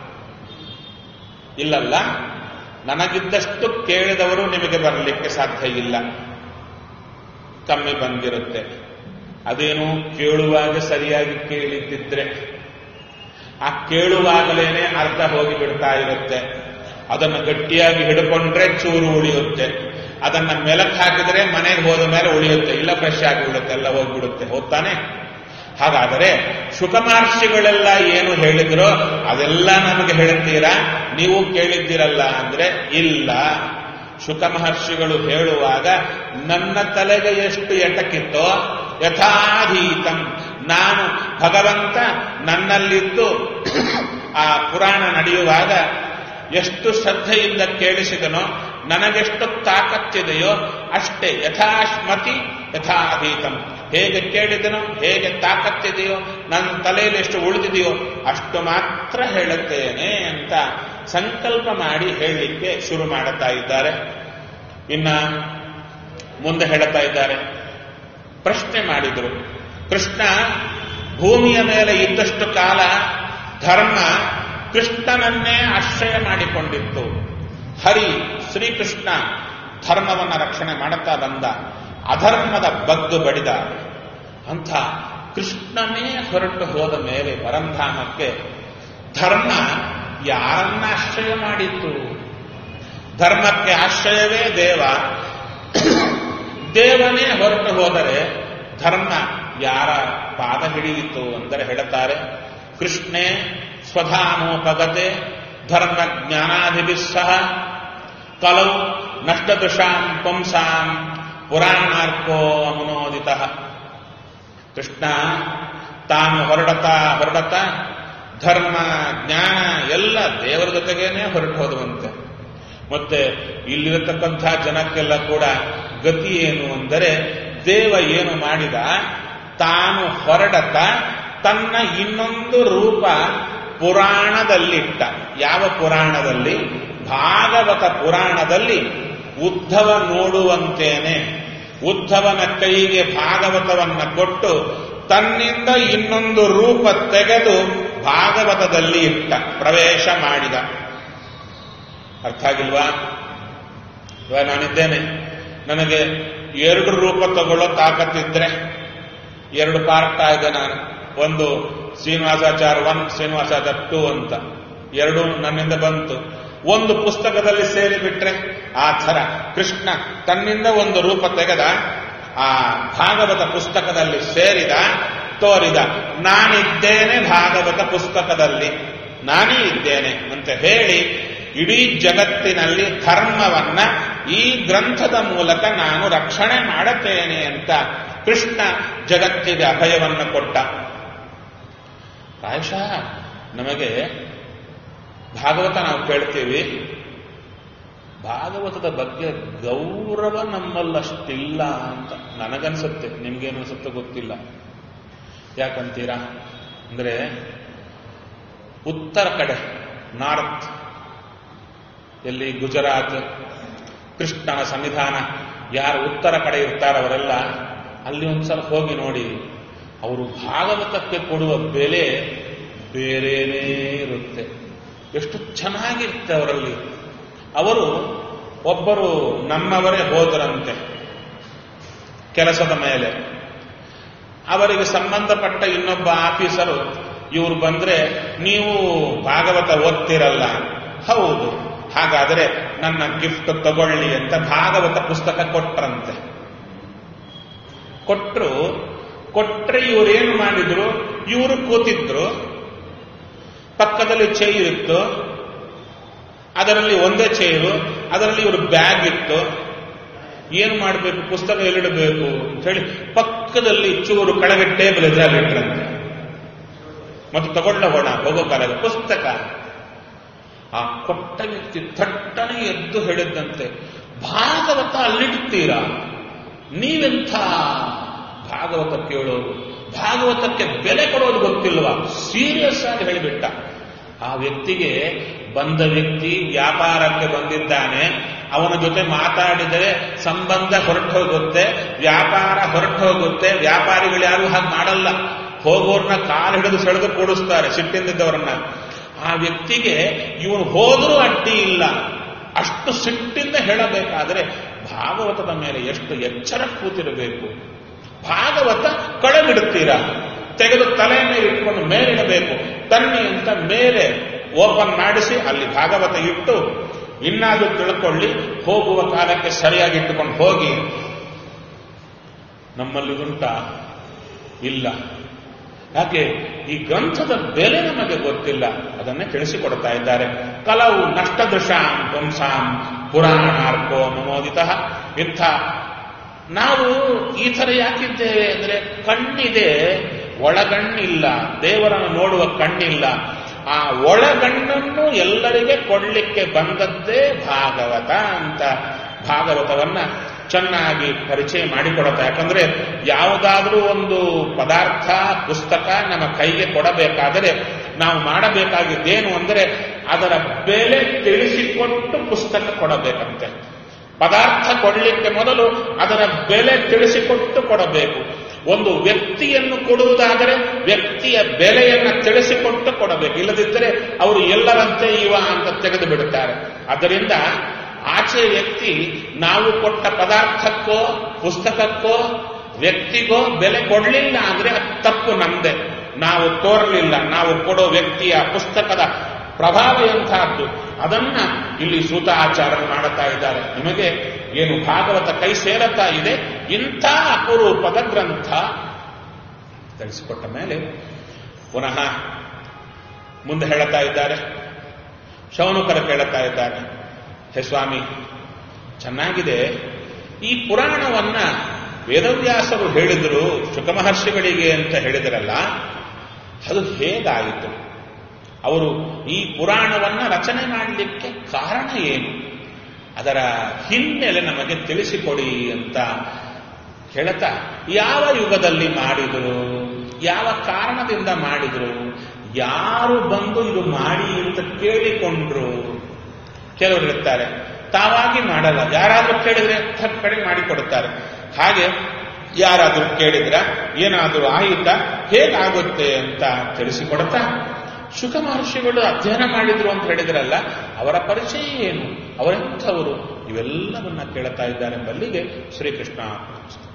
ಇಲ್ಲಲ್ಲ ನನಗಿದ್ದಷ್ಟು ಕೇಳಿದವರು ನಿಮಗೆ ಬರಲಿಕ್ಕೆ ಸಾಧ್ಯ ಇಲ್ಲ ಕಮ್ಮಿ ಬಂದಿರುತ್ತೆ ಅದೇನು ಕೇಳುವಾಗ ಸರಿಯಾಗಿ ಕೇಳಿದ್ದಿದ್ರೆ ಆ ಕೇಳುವಾಗಲೇನೆ ಅರ್ಧ ಹೋಗಿ ಬಿಡ್ತಾ ಇರುತ್ತೆ ಅದನ್ನು ಗಟ್ಟಿಯಾಗಿ ಹಿಡ್ಕೊಂಡ್ರೆ ಚೂರು ಉಳಿಯುತ್ತೆ ಅದನ್ನ ಮೆಲಕ್ ಹಾಕಿದ್ರೆ ಮನೆಗೆ ಹೋದ ಮೇಲೆ ಉಳಿಯುತ್ತೆ ಇಲ್ಲ ಫ್ರೆಶ್ ಆಗಿ ಬಿಡುತ್ತೆ ಎಲ್ಲ ಹೋಗ್ಬಿಡುತ್ತೆ ಹೋಗ್ತಾನೆ ಹಾಗಾದರೆ ಶುಕಮಹರ್ಷಿಗಳೆಲ್ಲ ಏನು ಹೇಳಿದ್ರೋ ಅದೆಲ್ಲ ನಮಗೆ ಹೇಳ್ತೀರಾ ನೀವು ಕೇಳಿದ್ದೀರಲ್ಲ ಅಂದ್ರೆ ಇಲ್ಲ ಶುಕ ಮಹರ್ಷಿಗಳು ಹೇಳುವಾಗ ನನ್ನ ತಲೆಗೆ ಎಷ್ಟು ಎಟಕಿತ್ತೋ ಯಥಾಧೀತಂ ನಾನು ಭಗವಂತ ನನ್ನಲ್ಲಿದ್ದು ಆ ಪುರಾಣ ನಡೆಯುವಾಗ ಎಷ್ಟು ಶ್ರದ್ಧೆಯಿಂದ ಕೇಳಿಸಿದನೋ ನನಗೆಷ್ಟು ತಾಕತ್ತಿದೆಯೋ ಅಷ್ಟೇ ಯಥಾಶ್ಮತಿ ಯಥಾಧೀತಂ ಹೇಗೆ ಕೇಳಿದನೋ ಹೇಗೆ ತಾಕತ್ತಿದೆಯೋ ನನ್ನ ತಲೆಯಲ್ಲಿ ಎಷ್ಟು ಉಳಿದಿದೆಯೋ ಅಷ್ಟು ಮಾತ್ರ ಹೇಳುತ್ತೇನೆ ಅಂತ ಸಂಕಲ್ಪ ಮಾಡಿ ಹೇಳಲಿಕ್ಕೆ ಶುರು ಮಾಡುತ್ತಾ ಇದ್ದಾರೆ ಇನ್ನ ಮುಂದೆ ಹೇಳುತ್ತಾ ಇದ್ದಾರೆ ಪ್ರಶ್ನೆ ಮಾಡಿದರು ಕೃಷ್ಣ ಭೂಮಿಯ ಮೇಲೆ ಇದ್ದಷ್ಟು ಕಾಲ ಧರ್ಮ ಕೃಷ್ಣನನ್ನೇ ಆಶ್ರಯ ಮಾಡಿಕೊಂಡಿತ್ತು ಹರಿ ಶ್ರೀಕೃಷ್ಣ ಧರ್ಮವನ್ನ ರಕ್ಷಣೆ ಮಾಡುತ್ತಾ ಬಂದ ಅಧರ್ಮದ ಬಗ್ಗು ಬಡಿದ ಅಂಥ ಕೃಷ್ಣನೇ ಹೊರಟು ಹೋದ ಮೇಲೆ ಪರಂಧಾಮಕ್ಕೆ ಧರ್ಮ ಯಾರನ್ನ ಆಶ್ರಯ ಮಾಡಿತ್ತು ಧರ್ಮಕ್ಕೆ ಆಶ್ರಯವೇ ದೇವ ದೇವನೇ ಹೊರಟು ಹೋದರೆ ಧರ್ಮ ಯಾರ ಪಾದ ಹಿಡಿಯಿತು ಅಂದರೆ ಹೇಳುತ್ತಾರೆ ಕೃಷ್ಣೇ ಸ್ವಧಾಮೋಪಗತೆ ಧರ್ಮ ಜ್ಞಾನಾಧಿಭಿಸ್ಸಹ ಕಲವು ನಷ್ಟದೃಶಾಂ ಪುಂಸಾಂ ಪುರಾಣಾರ್ಕೋ ಅನುಮೋದಿತ ಕೃಷ್ಣ ತಾನು ಹೊರಡತಾ ಹೊರಡತಾ ಧರ್ಮ ಜ್ಞಾನ ಎಲ್ಲ ದೇವರ ಜೊತೆಗೇನೆ ಹೊರಟು ಹೋದವಂತೆ ಮತ್ತೆ ಇಲ್ಲಿರತಕ್ಕಂಥ ಜನಕ್ಕೆಲ್ಲ ಕೂಡ ಗತಿ ಏನು ಅಂದರೆ ದೇವ ಏನು ಮಾಡಿದ ತಾನು ಹೊರಡತ ತನ್ನ ಇನ್ನೊಂದು ರೂಪ ಪುರಾಣದಲ್ಲಿಟ್ಟ ಯಾವ ಪುರಾಣದಲ್ಲಿ ಭಾಗವತ ಪುರಾಣದಲ್ಲಿ ಉದ್ಧವ ನೋಡುವಂತೇನೆ ಉದ್ಧವನ ಕೈಗೆ ಭಾಗವತವನ್ನ ಕೊಟ್ಟು ತನ್ನಿಂದ ಇನ್ನೊಂದು ರೂಪ ತೆಗೆದು ಭಾಗವತದಲ್ಲಿ ಇಟ್ಟ ಪ್ರವೇಶ ಮಾಡಿದ ಅರ್ಥ ಆಗಿಲ್ವಾ ಇವಾಗ ನಾನಿದ್ದೇನೆ ನನಗೆ ಎರಡು ರೂಪ ತಗೊಳ್ಳೋ ತಾಕತ್ತಿದ್ರೆ ಎರಡು ಪಾರ್ಟ್ ಆಗಿದೆ ನಾನು ಒಂದು ಶ್ರೀನಿವಾಸಾಚಾರ ಒನ್ ಶ್ರೀನಿವಾಸಾಚಾರ ಟೂ ಅಂತ ಎರಡು ನನ್ನಿಂದ ಬಂತು ಒಂದು ಪುಸ್ತಕದಲ್ಲಿ ಸೇರಿಬಿಟ್ರೆ ಆ ಥರ ಕೃಷ್ಣ ತನ್ನಿಂದ ಒಂದು ರೂಪ ತೆಗೆದ ಆ ಭಾಗವತ ಪುಸ್ತಕದಲ್ಲಿ ಸೇರಿದ ತೋರಿದ ನಾನಿದ್ದೇನೆ ಭಾಗವತ ಪುಸ್ತಕದಲ್ಲಿ ನಾನೇ ಇದ್ದೇನೆ ಅಂತ ಹೇಳಿ ಇಡೀ ಜಗತ್ತಿನಲ್ಲಿ ಧರ್ಮವನ್ನ ಈ ಗ್ರಂಥದ ಮೂಲಕ ನಾನು ರಕ್ಷಣೆ ಮಾಡುತ್ತೇನೆ ಅಂತ ಕೃಷ್ಣ ಜಗತ್ತಿಗೆ ಅಭಯವನ್ನು ಕೊಟ್ಟ ಪ್ರಾಯಶಃ ನಮಗೆ ಭಾಗವತ ನಾವು ಕೇಳ್ತೀವಿ ಭಾಗವತದ ಬಗ್ಗೆ ಗೌರವ ನಮ್ಮಲ್ಲಷ್ಟಿಲ್ಲ ಅಂತ ನನಗನ್ಸುತ್ತೆ ನಿಮ್ಗೇನು ಅನ್ಸುತ್ತೆ ಗೊತ್ತಿಲ್ಲ ಯಾಕಂತೀರಾ ಅಂದ್ರೆ ಉತ್ತರ ಕಡೆ ನಾರ್ತ್ ಎಲ್ಲಿ ಗುಜರಾತ್ ಕೃಷ್ಣನ ಸನ್ನಿಧಾನ ಯಾರು ಉತ್ತರ ಕಡೆ ಇರ್ತಾರವರೆಲ್ಲ ಅಲ್ಲಿ ಒಂದ್ಸಲ ಹೋಗಿ ನೋಡಿ ಅವರು ಭಾಗವತಕ್ಕೆ ಕೊಡುವ ಬೆಲೆ ಬೇರೆನೇ ಇರುತ್ತೆ ಎಷ್ಟು ಚೆನ್ನಾಗಿರುತ್ತೆ ಅವರಲ್ಲಿ ಅವರು ಒಬ್ಬರು ನಮ್ಮವರೇ ಹೋದರಂತೆ ಕೆಲಸದ ಮೇಲೆ ಅವರಿಗೆ ಸಂಬಂಧಪಟ್ಟ ಇನ್ನೊಬ್ಬ ಆಫೀಸರು ಇವರು ಬಂದ್ರೆ ನೀವು ಭಾಗವತ ಓದ್ತಿರಲ್ಲ ಹೌದು ಹಾಗಾದರೆ ನನ್ನ ಗಿಫ್ಟ್ ತಗೊಳ್ಳಿ ಅಂತ ಭಾಗವತ ಪುಸ್ತಕ ಕೊಟ್ರಂತೆ ಕೊಟ್ರು ಕೊಟ್ರೆ ಇವರೇನು ಮಾಡಿದ್ರು ಇವರು ಕೂತಿದ್ರು ಪಕ್ಕದಲ್ಲಿ ಚೈರ್ ಇತ್ತು ಅದರಲ್ಲಿ ಒಂದೇ ಚೈರು ಅದರಲ್ಲಿ ಇವರು ಬ್ಯಾಗ್ ಇತ್ತು ಏನು ಮಾಡಬೇಕು ಪುಸ್ತಕ ಎಲ್ಲಿಡಬೇಕು ಅಂತ ಹೇಳಿ ಪಕ್ಕದಲ್ಲಿ ಚೂರು ಕೆಳಗೆ ಟೇಬಲ್ ಎದುರಾಗಿಟ್ರಂತೆ ಮತ್ತು ತಗೊಂಡ ಹೋಣ ಹೋಗೋ ಕಾಲದ ಪುಸ್ತಕ ಆ ಕೊಟ್ಟ ವ್ಯಕ್ತಿ ಥಟ್ಟನೆ ಎದ್ದು ಹೇಳಿದ್ದಂತೆ ಭಾಗವತ ಅಲ್ಲಿಡ್ತೀರಾ ನೀವೆಂಥ ಭಾಗವತ ಕೇಳೋರು ಭಾಗವತಕ್ಕೆ ಬೆಲೆ ಕೊಡೋದು ಗೊತ್ತಿಲ್ವಾ ಸೀರಿಯಸ್ ಆಗಿ ಹೇಳಿಬಿಟ್ಟ ಆ ವ್ಯಕ್ತಿಗೆ ಬಂದ ವ್ಯಕ್ತಿ ವ್ಯಾಪಾರಕ್ಕೆ ಬಂದಿದ್ದಾನೆ ಅವನ ಜೊತೆ ಮಾತಾಡಿದರೆ ಸಂಬಂಧ ಹೊರಟು ಹೋಗುತ್ತೆ ವ್ಯಾಪಾರ ಹೊರಟು ಹೋಗುತ್ತೆ ವ್ಯಾಪಾರಿಗಳು ಯಾರು ಹಾಗೆ ಮಾಡಲ್ಲ ಹೋಗೋರ್ನ ಕಾಲು ಹಿಡಿದು ಸೆಳೆದು ಕೂಡಿಸ್ತಾರೆ ಸಿಟ್ಟಿಂದಿದ್ದವರನ್ನ ಆ ವ್ಯಕ್ತಿಗೆ ಇವನು ಹೋದರೂ ಅಡ್ಡಿ ಇಲ್ಲ ಅಷ್ಟು ಸಿಟ್ಟಿಂದ ಹೇಳಬೇಕಾದರೆ ಭಾಗವತದ ಮೇಲೆ ಎಷ್ಟು ಎಚ್ಚರ ಕೂತಿರಬೇಕು ಭಾಗವತ ಕಳೆಬಿಡುತ್ತೀರಾ ತೆಗೆದು ತಲೆ ಮೇಲೆ ಇಟ್ಕೊಂಡು ಮೇಲಿಡಬೇಕು ತನ್ನಿ ಅಂತ ಮೇಲೆ ಓಪನ್ ಮಾಡಿಸಿ ಅಲ್ಲಿ ಭಾಗವತ ಇಟ್ಟು ಇನ್ನಾದ್ರೂ ತಿಳ್ಕೊಳ್ಳಿ ಹೋಗುವ ಕಾಲಕ್ಕೆ ಸರಿಯಾಗಿ ಇಟ್ಟುಕೊಂಡು ಹೋಗಿ ನಮ್ಮಲ್ಲಿ ಉಂಟ ಇಲ್ಲ ಯಾಕೆ ಈ ಗ್ರಂಥದ ಬೆಲೆ ನಮಗೆ ಗೊತ್ತಿಲ್ಲ ಅದನ್ನೇ ತಿಳಿಸಿಕೊಡ್ತಾ ಇದ್ದಾರೆ ಕಲವು ನಷ್ಟದೃಶಾಂ ಪುಂಸಾಂ ಪುರಾಣಾರ್ಕೋ ಮಮೋದಿತ ಇಂಥ ನಾವು ಈ ಥರ ಯಾಕಿದ್ದೇವೆ ಅಂದ್ರೆ ಕಣ್ಣಿದೆ ಒಳಗಣ್ಣಿಲ್ಲ ದೇವರನ್ನು ನೋಡುವ ಕಣ್ಣಿಲ್ಲ ಆ ಒಳಗಣ್ಣನ್ನು ಎಲ್ಲರಿಗೆ ಕೊಡ್ಲಿಕ್ಕೆ ಬಂದದ್ದೇ ಭಾಗವತ ಅಂತ ಭಾಗವತವನ್ನ ಚೆನ್ನಾಗಿ ಪರಿಚಯ ಮಾಡಿಕೊಡುತ್ತೆ ಯಾಕಂದ್ರೆ ಯಾವುದಾದ್ರೂ ಒಂದು ಪದಾರ್ಥ ಪುಸ್ತಕ ನಮ್ಮ ಕೈಗೆ ಕೊಡಬೇಕಾದರೆ ನಾವು ಮಾಡಬೇಕಾಗಿದ್ದೇನು ಅಂದರೆ ಅದರ ಬೆಲೆ ತಿಳಿಸಿಕೊಟ್ಟು ಪುಸ್ತಕ ಕೊಡಬೇಕಂತೆ ಪದಾರ್ಥ ಕೊಡಲಿಕ್ಕೆ ಮೊದಲು ಅದರ ಬೆಲೆ ತಿಳಿಸಿಕೊಟ್ಟು ಕೊಡಬೇಕು ಒಂದು ವ್ಯಕ್ತಿಯನ್ನು ಕೊಡುವುದಾದರೆ ವ್ಯಕ್ತಿಯ ಬೆಲೆಯನ್ನು ತಿಳಿಸಿಕೊಟ್ಟು ಕೊಡಬೇಕು ಇಲ್ಲದಿದ್ದರೆ ಅವರು ಎಲ್ಲರಂತೆ ಇವ ಅಂತ ತೆಗೆದು ಬಿಡುತ್ತಾರೆ ಆದ್ದರಿಂದ ಆಚೆ ವ್ಯಕ್ತಿ ನಾವು ಕೊಟ್ಟ ಪದಾರ್ಥಕ್ಕೋ ಪುಸ್ತಕಕ್ಕೋ ವ್ಯಕ್ತಿಗೋ ಬೆಲೆ ಕೊಡಲಿಲ್ಲ ಅಂದ್ರೆ ಅದು ತಪ್ಪು ನಮ್ದೆ ನಾವು ತೋರಲಿಲ್ಲ ನಾವು ಕೊಡೋ ವ್ಯಕ್ತಿಯ ಪುಸ್ತಕದ ಪ್ರಭಾವ ಎಂತಹದ್ದು ಅದನ್ನ ಇಲ್ಲಿ ಸೂತ ಆಚಾರ್ಯರು ಮಾಡುತ್ತಾ ಇದ್ದಾರೆ ನಿಮಗೆ ಏನು ಭಾಗವತ ಕೈ ಸೇರುತ್ತಾ ಇದೆ ಇಂಥ ಅಪರೂಪದ ಗ್ರಂಥ ತಿಳಿಸಿಕೊಟ್ಟ ಮೇಲೆ ಪುನಃ ಮುಂದೆ ಹೇಳುತ್ತಾ ಇದ್ದಾರೆ ಶೌನಕರ ಕೇಳುತ್ತಾ ಇದ್ದಾರೆ ಹೇ ಸ್ವಾಮಿ ಚೆನ್ನಾಗಿದೆ ಈ ಪುರಾಣವನ್ನ ವೇದವ್ಯಾಸರು ಹೇಳಿದರು ಶುಕಮಹರ್ಷಿಗಳಿಗೆ ಅಂತ ಹೇಳಿದರಲ್ಲ ಅದು ಹೇಗಾಯಿತು ಅವರು ಈ ಪುರಾಣವನ್ನ ರಚನೆ ಮಾಡಲಿಕ್ಕೆ ಕಾರಣ ಏನು ಅದರ ಹಿನ್ನೆಲೆ ನಮಗೆ ತಿಳಿಸಿಕೊಡಿ ಅಂತ ಹೇಳ್ತಾ ಯಾವ ಯುಗದಲ್ಲಿ ಮಾಡಿದರು ಯಾವ ಕಾರಣದಿಂದ ಮಾಡಿದರು ಯಾರು ಬಂದು ಇದು ಮಾಡಿ ಅಂತ ಕೇಳಿಕೊಂಡ್ರು ಕೆಲವರು ಇರ್ತಾರೆ ತಾವಾಗಿ ಮಾಡಲ್ಲ ಯಾರಾದ್ರೂ ಕೇಳಿದ್ರೆ ಥಟ್ ಕಡೆ ಮಾಡಿಕೊಡುತ್ತಾರೆ ಹಾಗೆ ಯಾರಾದ್ರೂ ಕೇಳಿದ್ರ ಏನಾದರೂ ಆಯಿತಾ ಹೇಗಾಗುತ್ತೆ ಅಂತ ತಿಳಿಸಿಕೊಡ್ತಾ ಶುಕ ಮಹರ್ಷಿಗಳು ಅಧ್ಯಯನ ಮಾಡಿದ್ರು ಅಂತ ಹೇಳಿದ್ರಲ್ಲ ಅವರ ಪರಿಚಯ ಏನು ಅವರೆಂಥವರು ಇವೆಲ್ಲವನ್ನ ಕೇಳುತ್ತಾ ಇದ್ದಾರೆ ಎಂಬಲ್ಲಿಗೆ ಶ್ರೀಕೃಷ್ಣ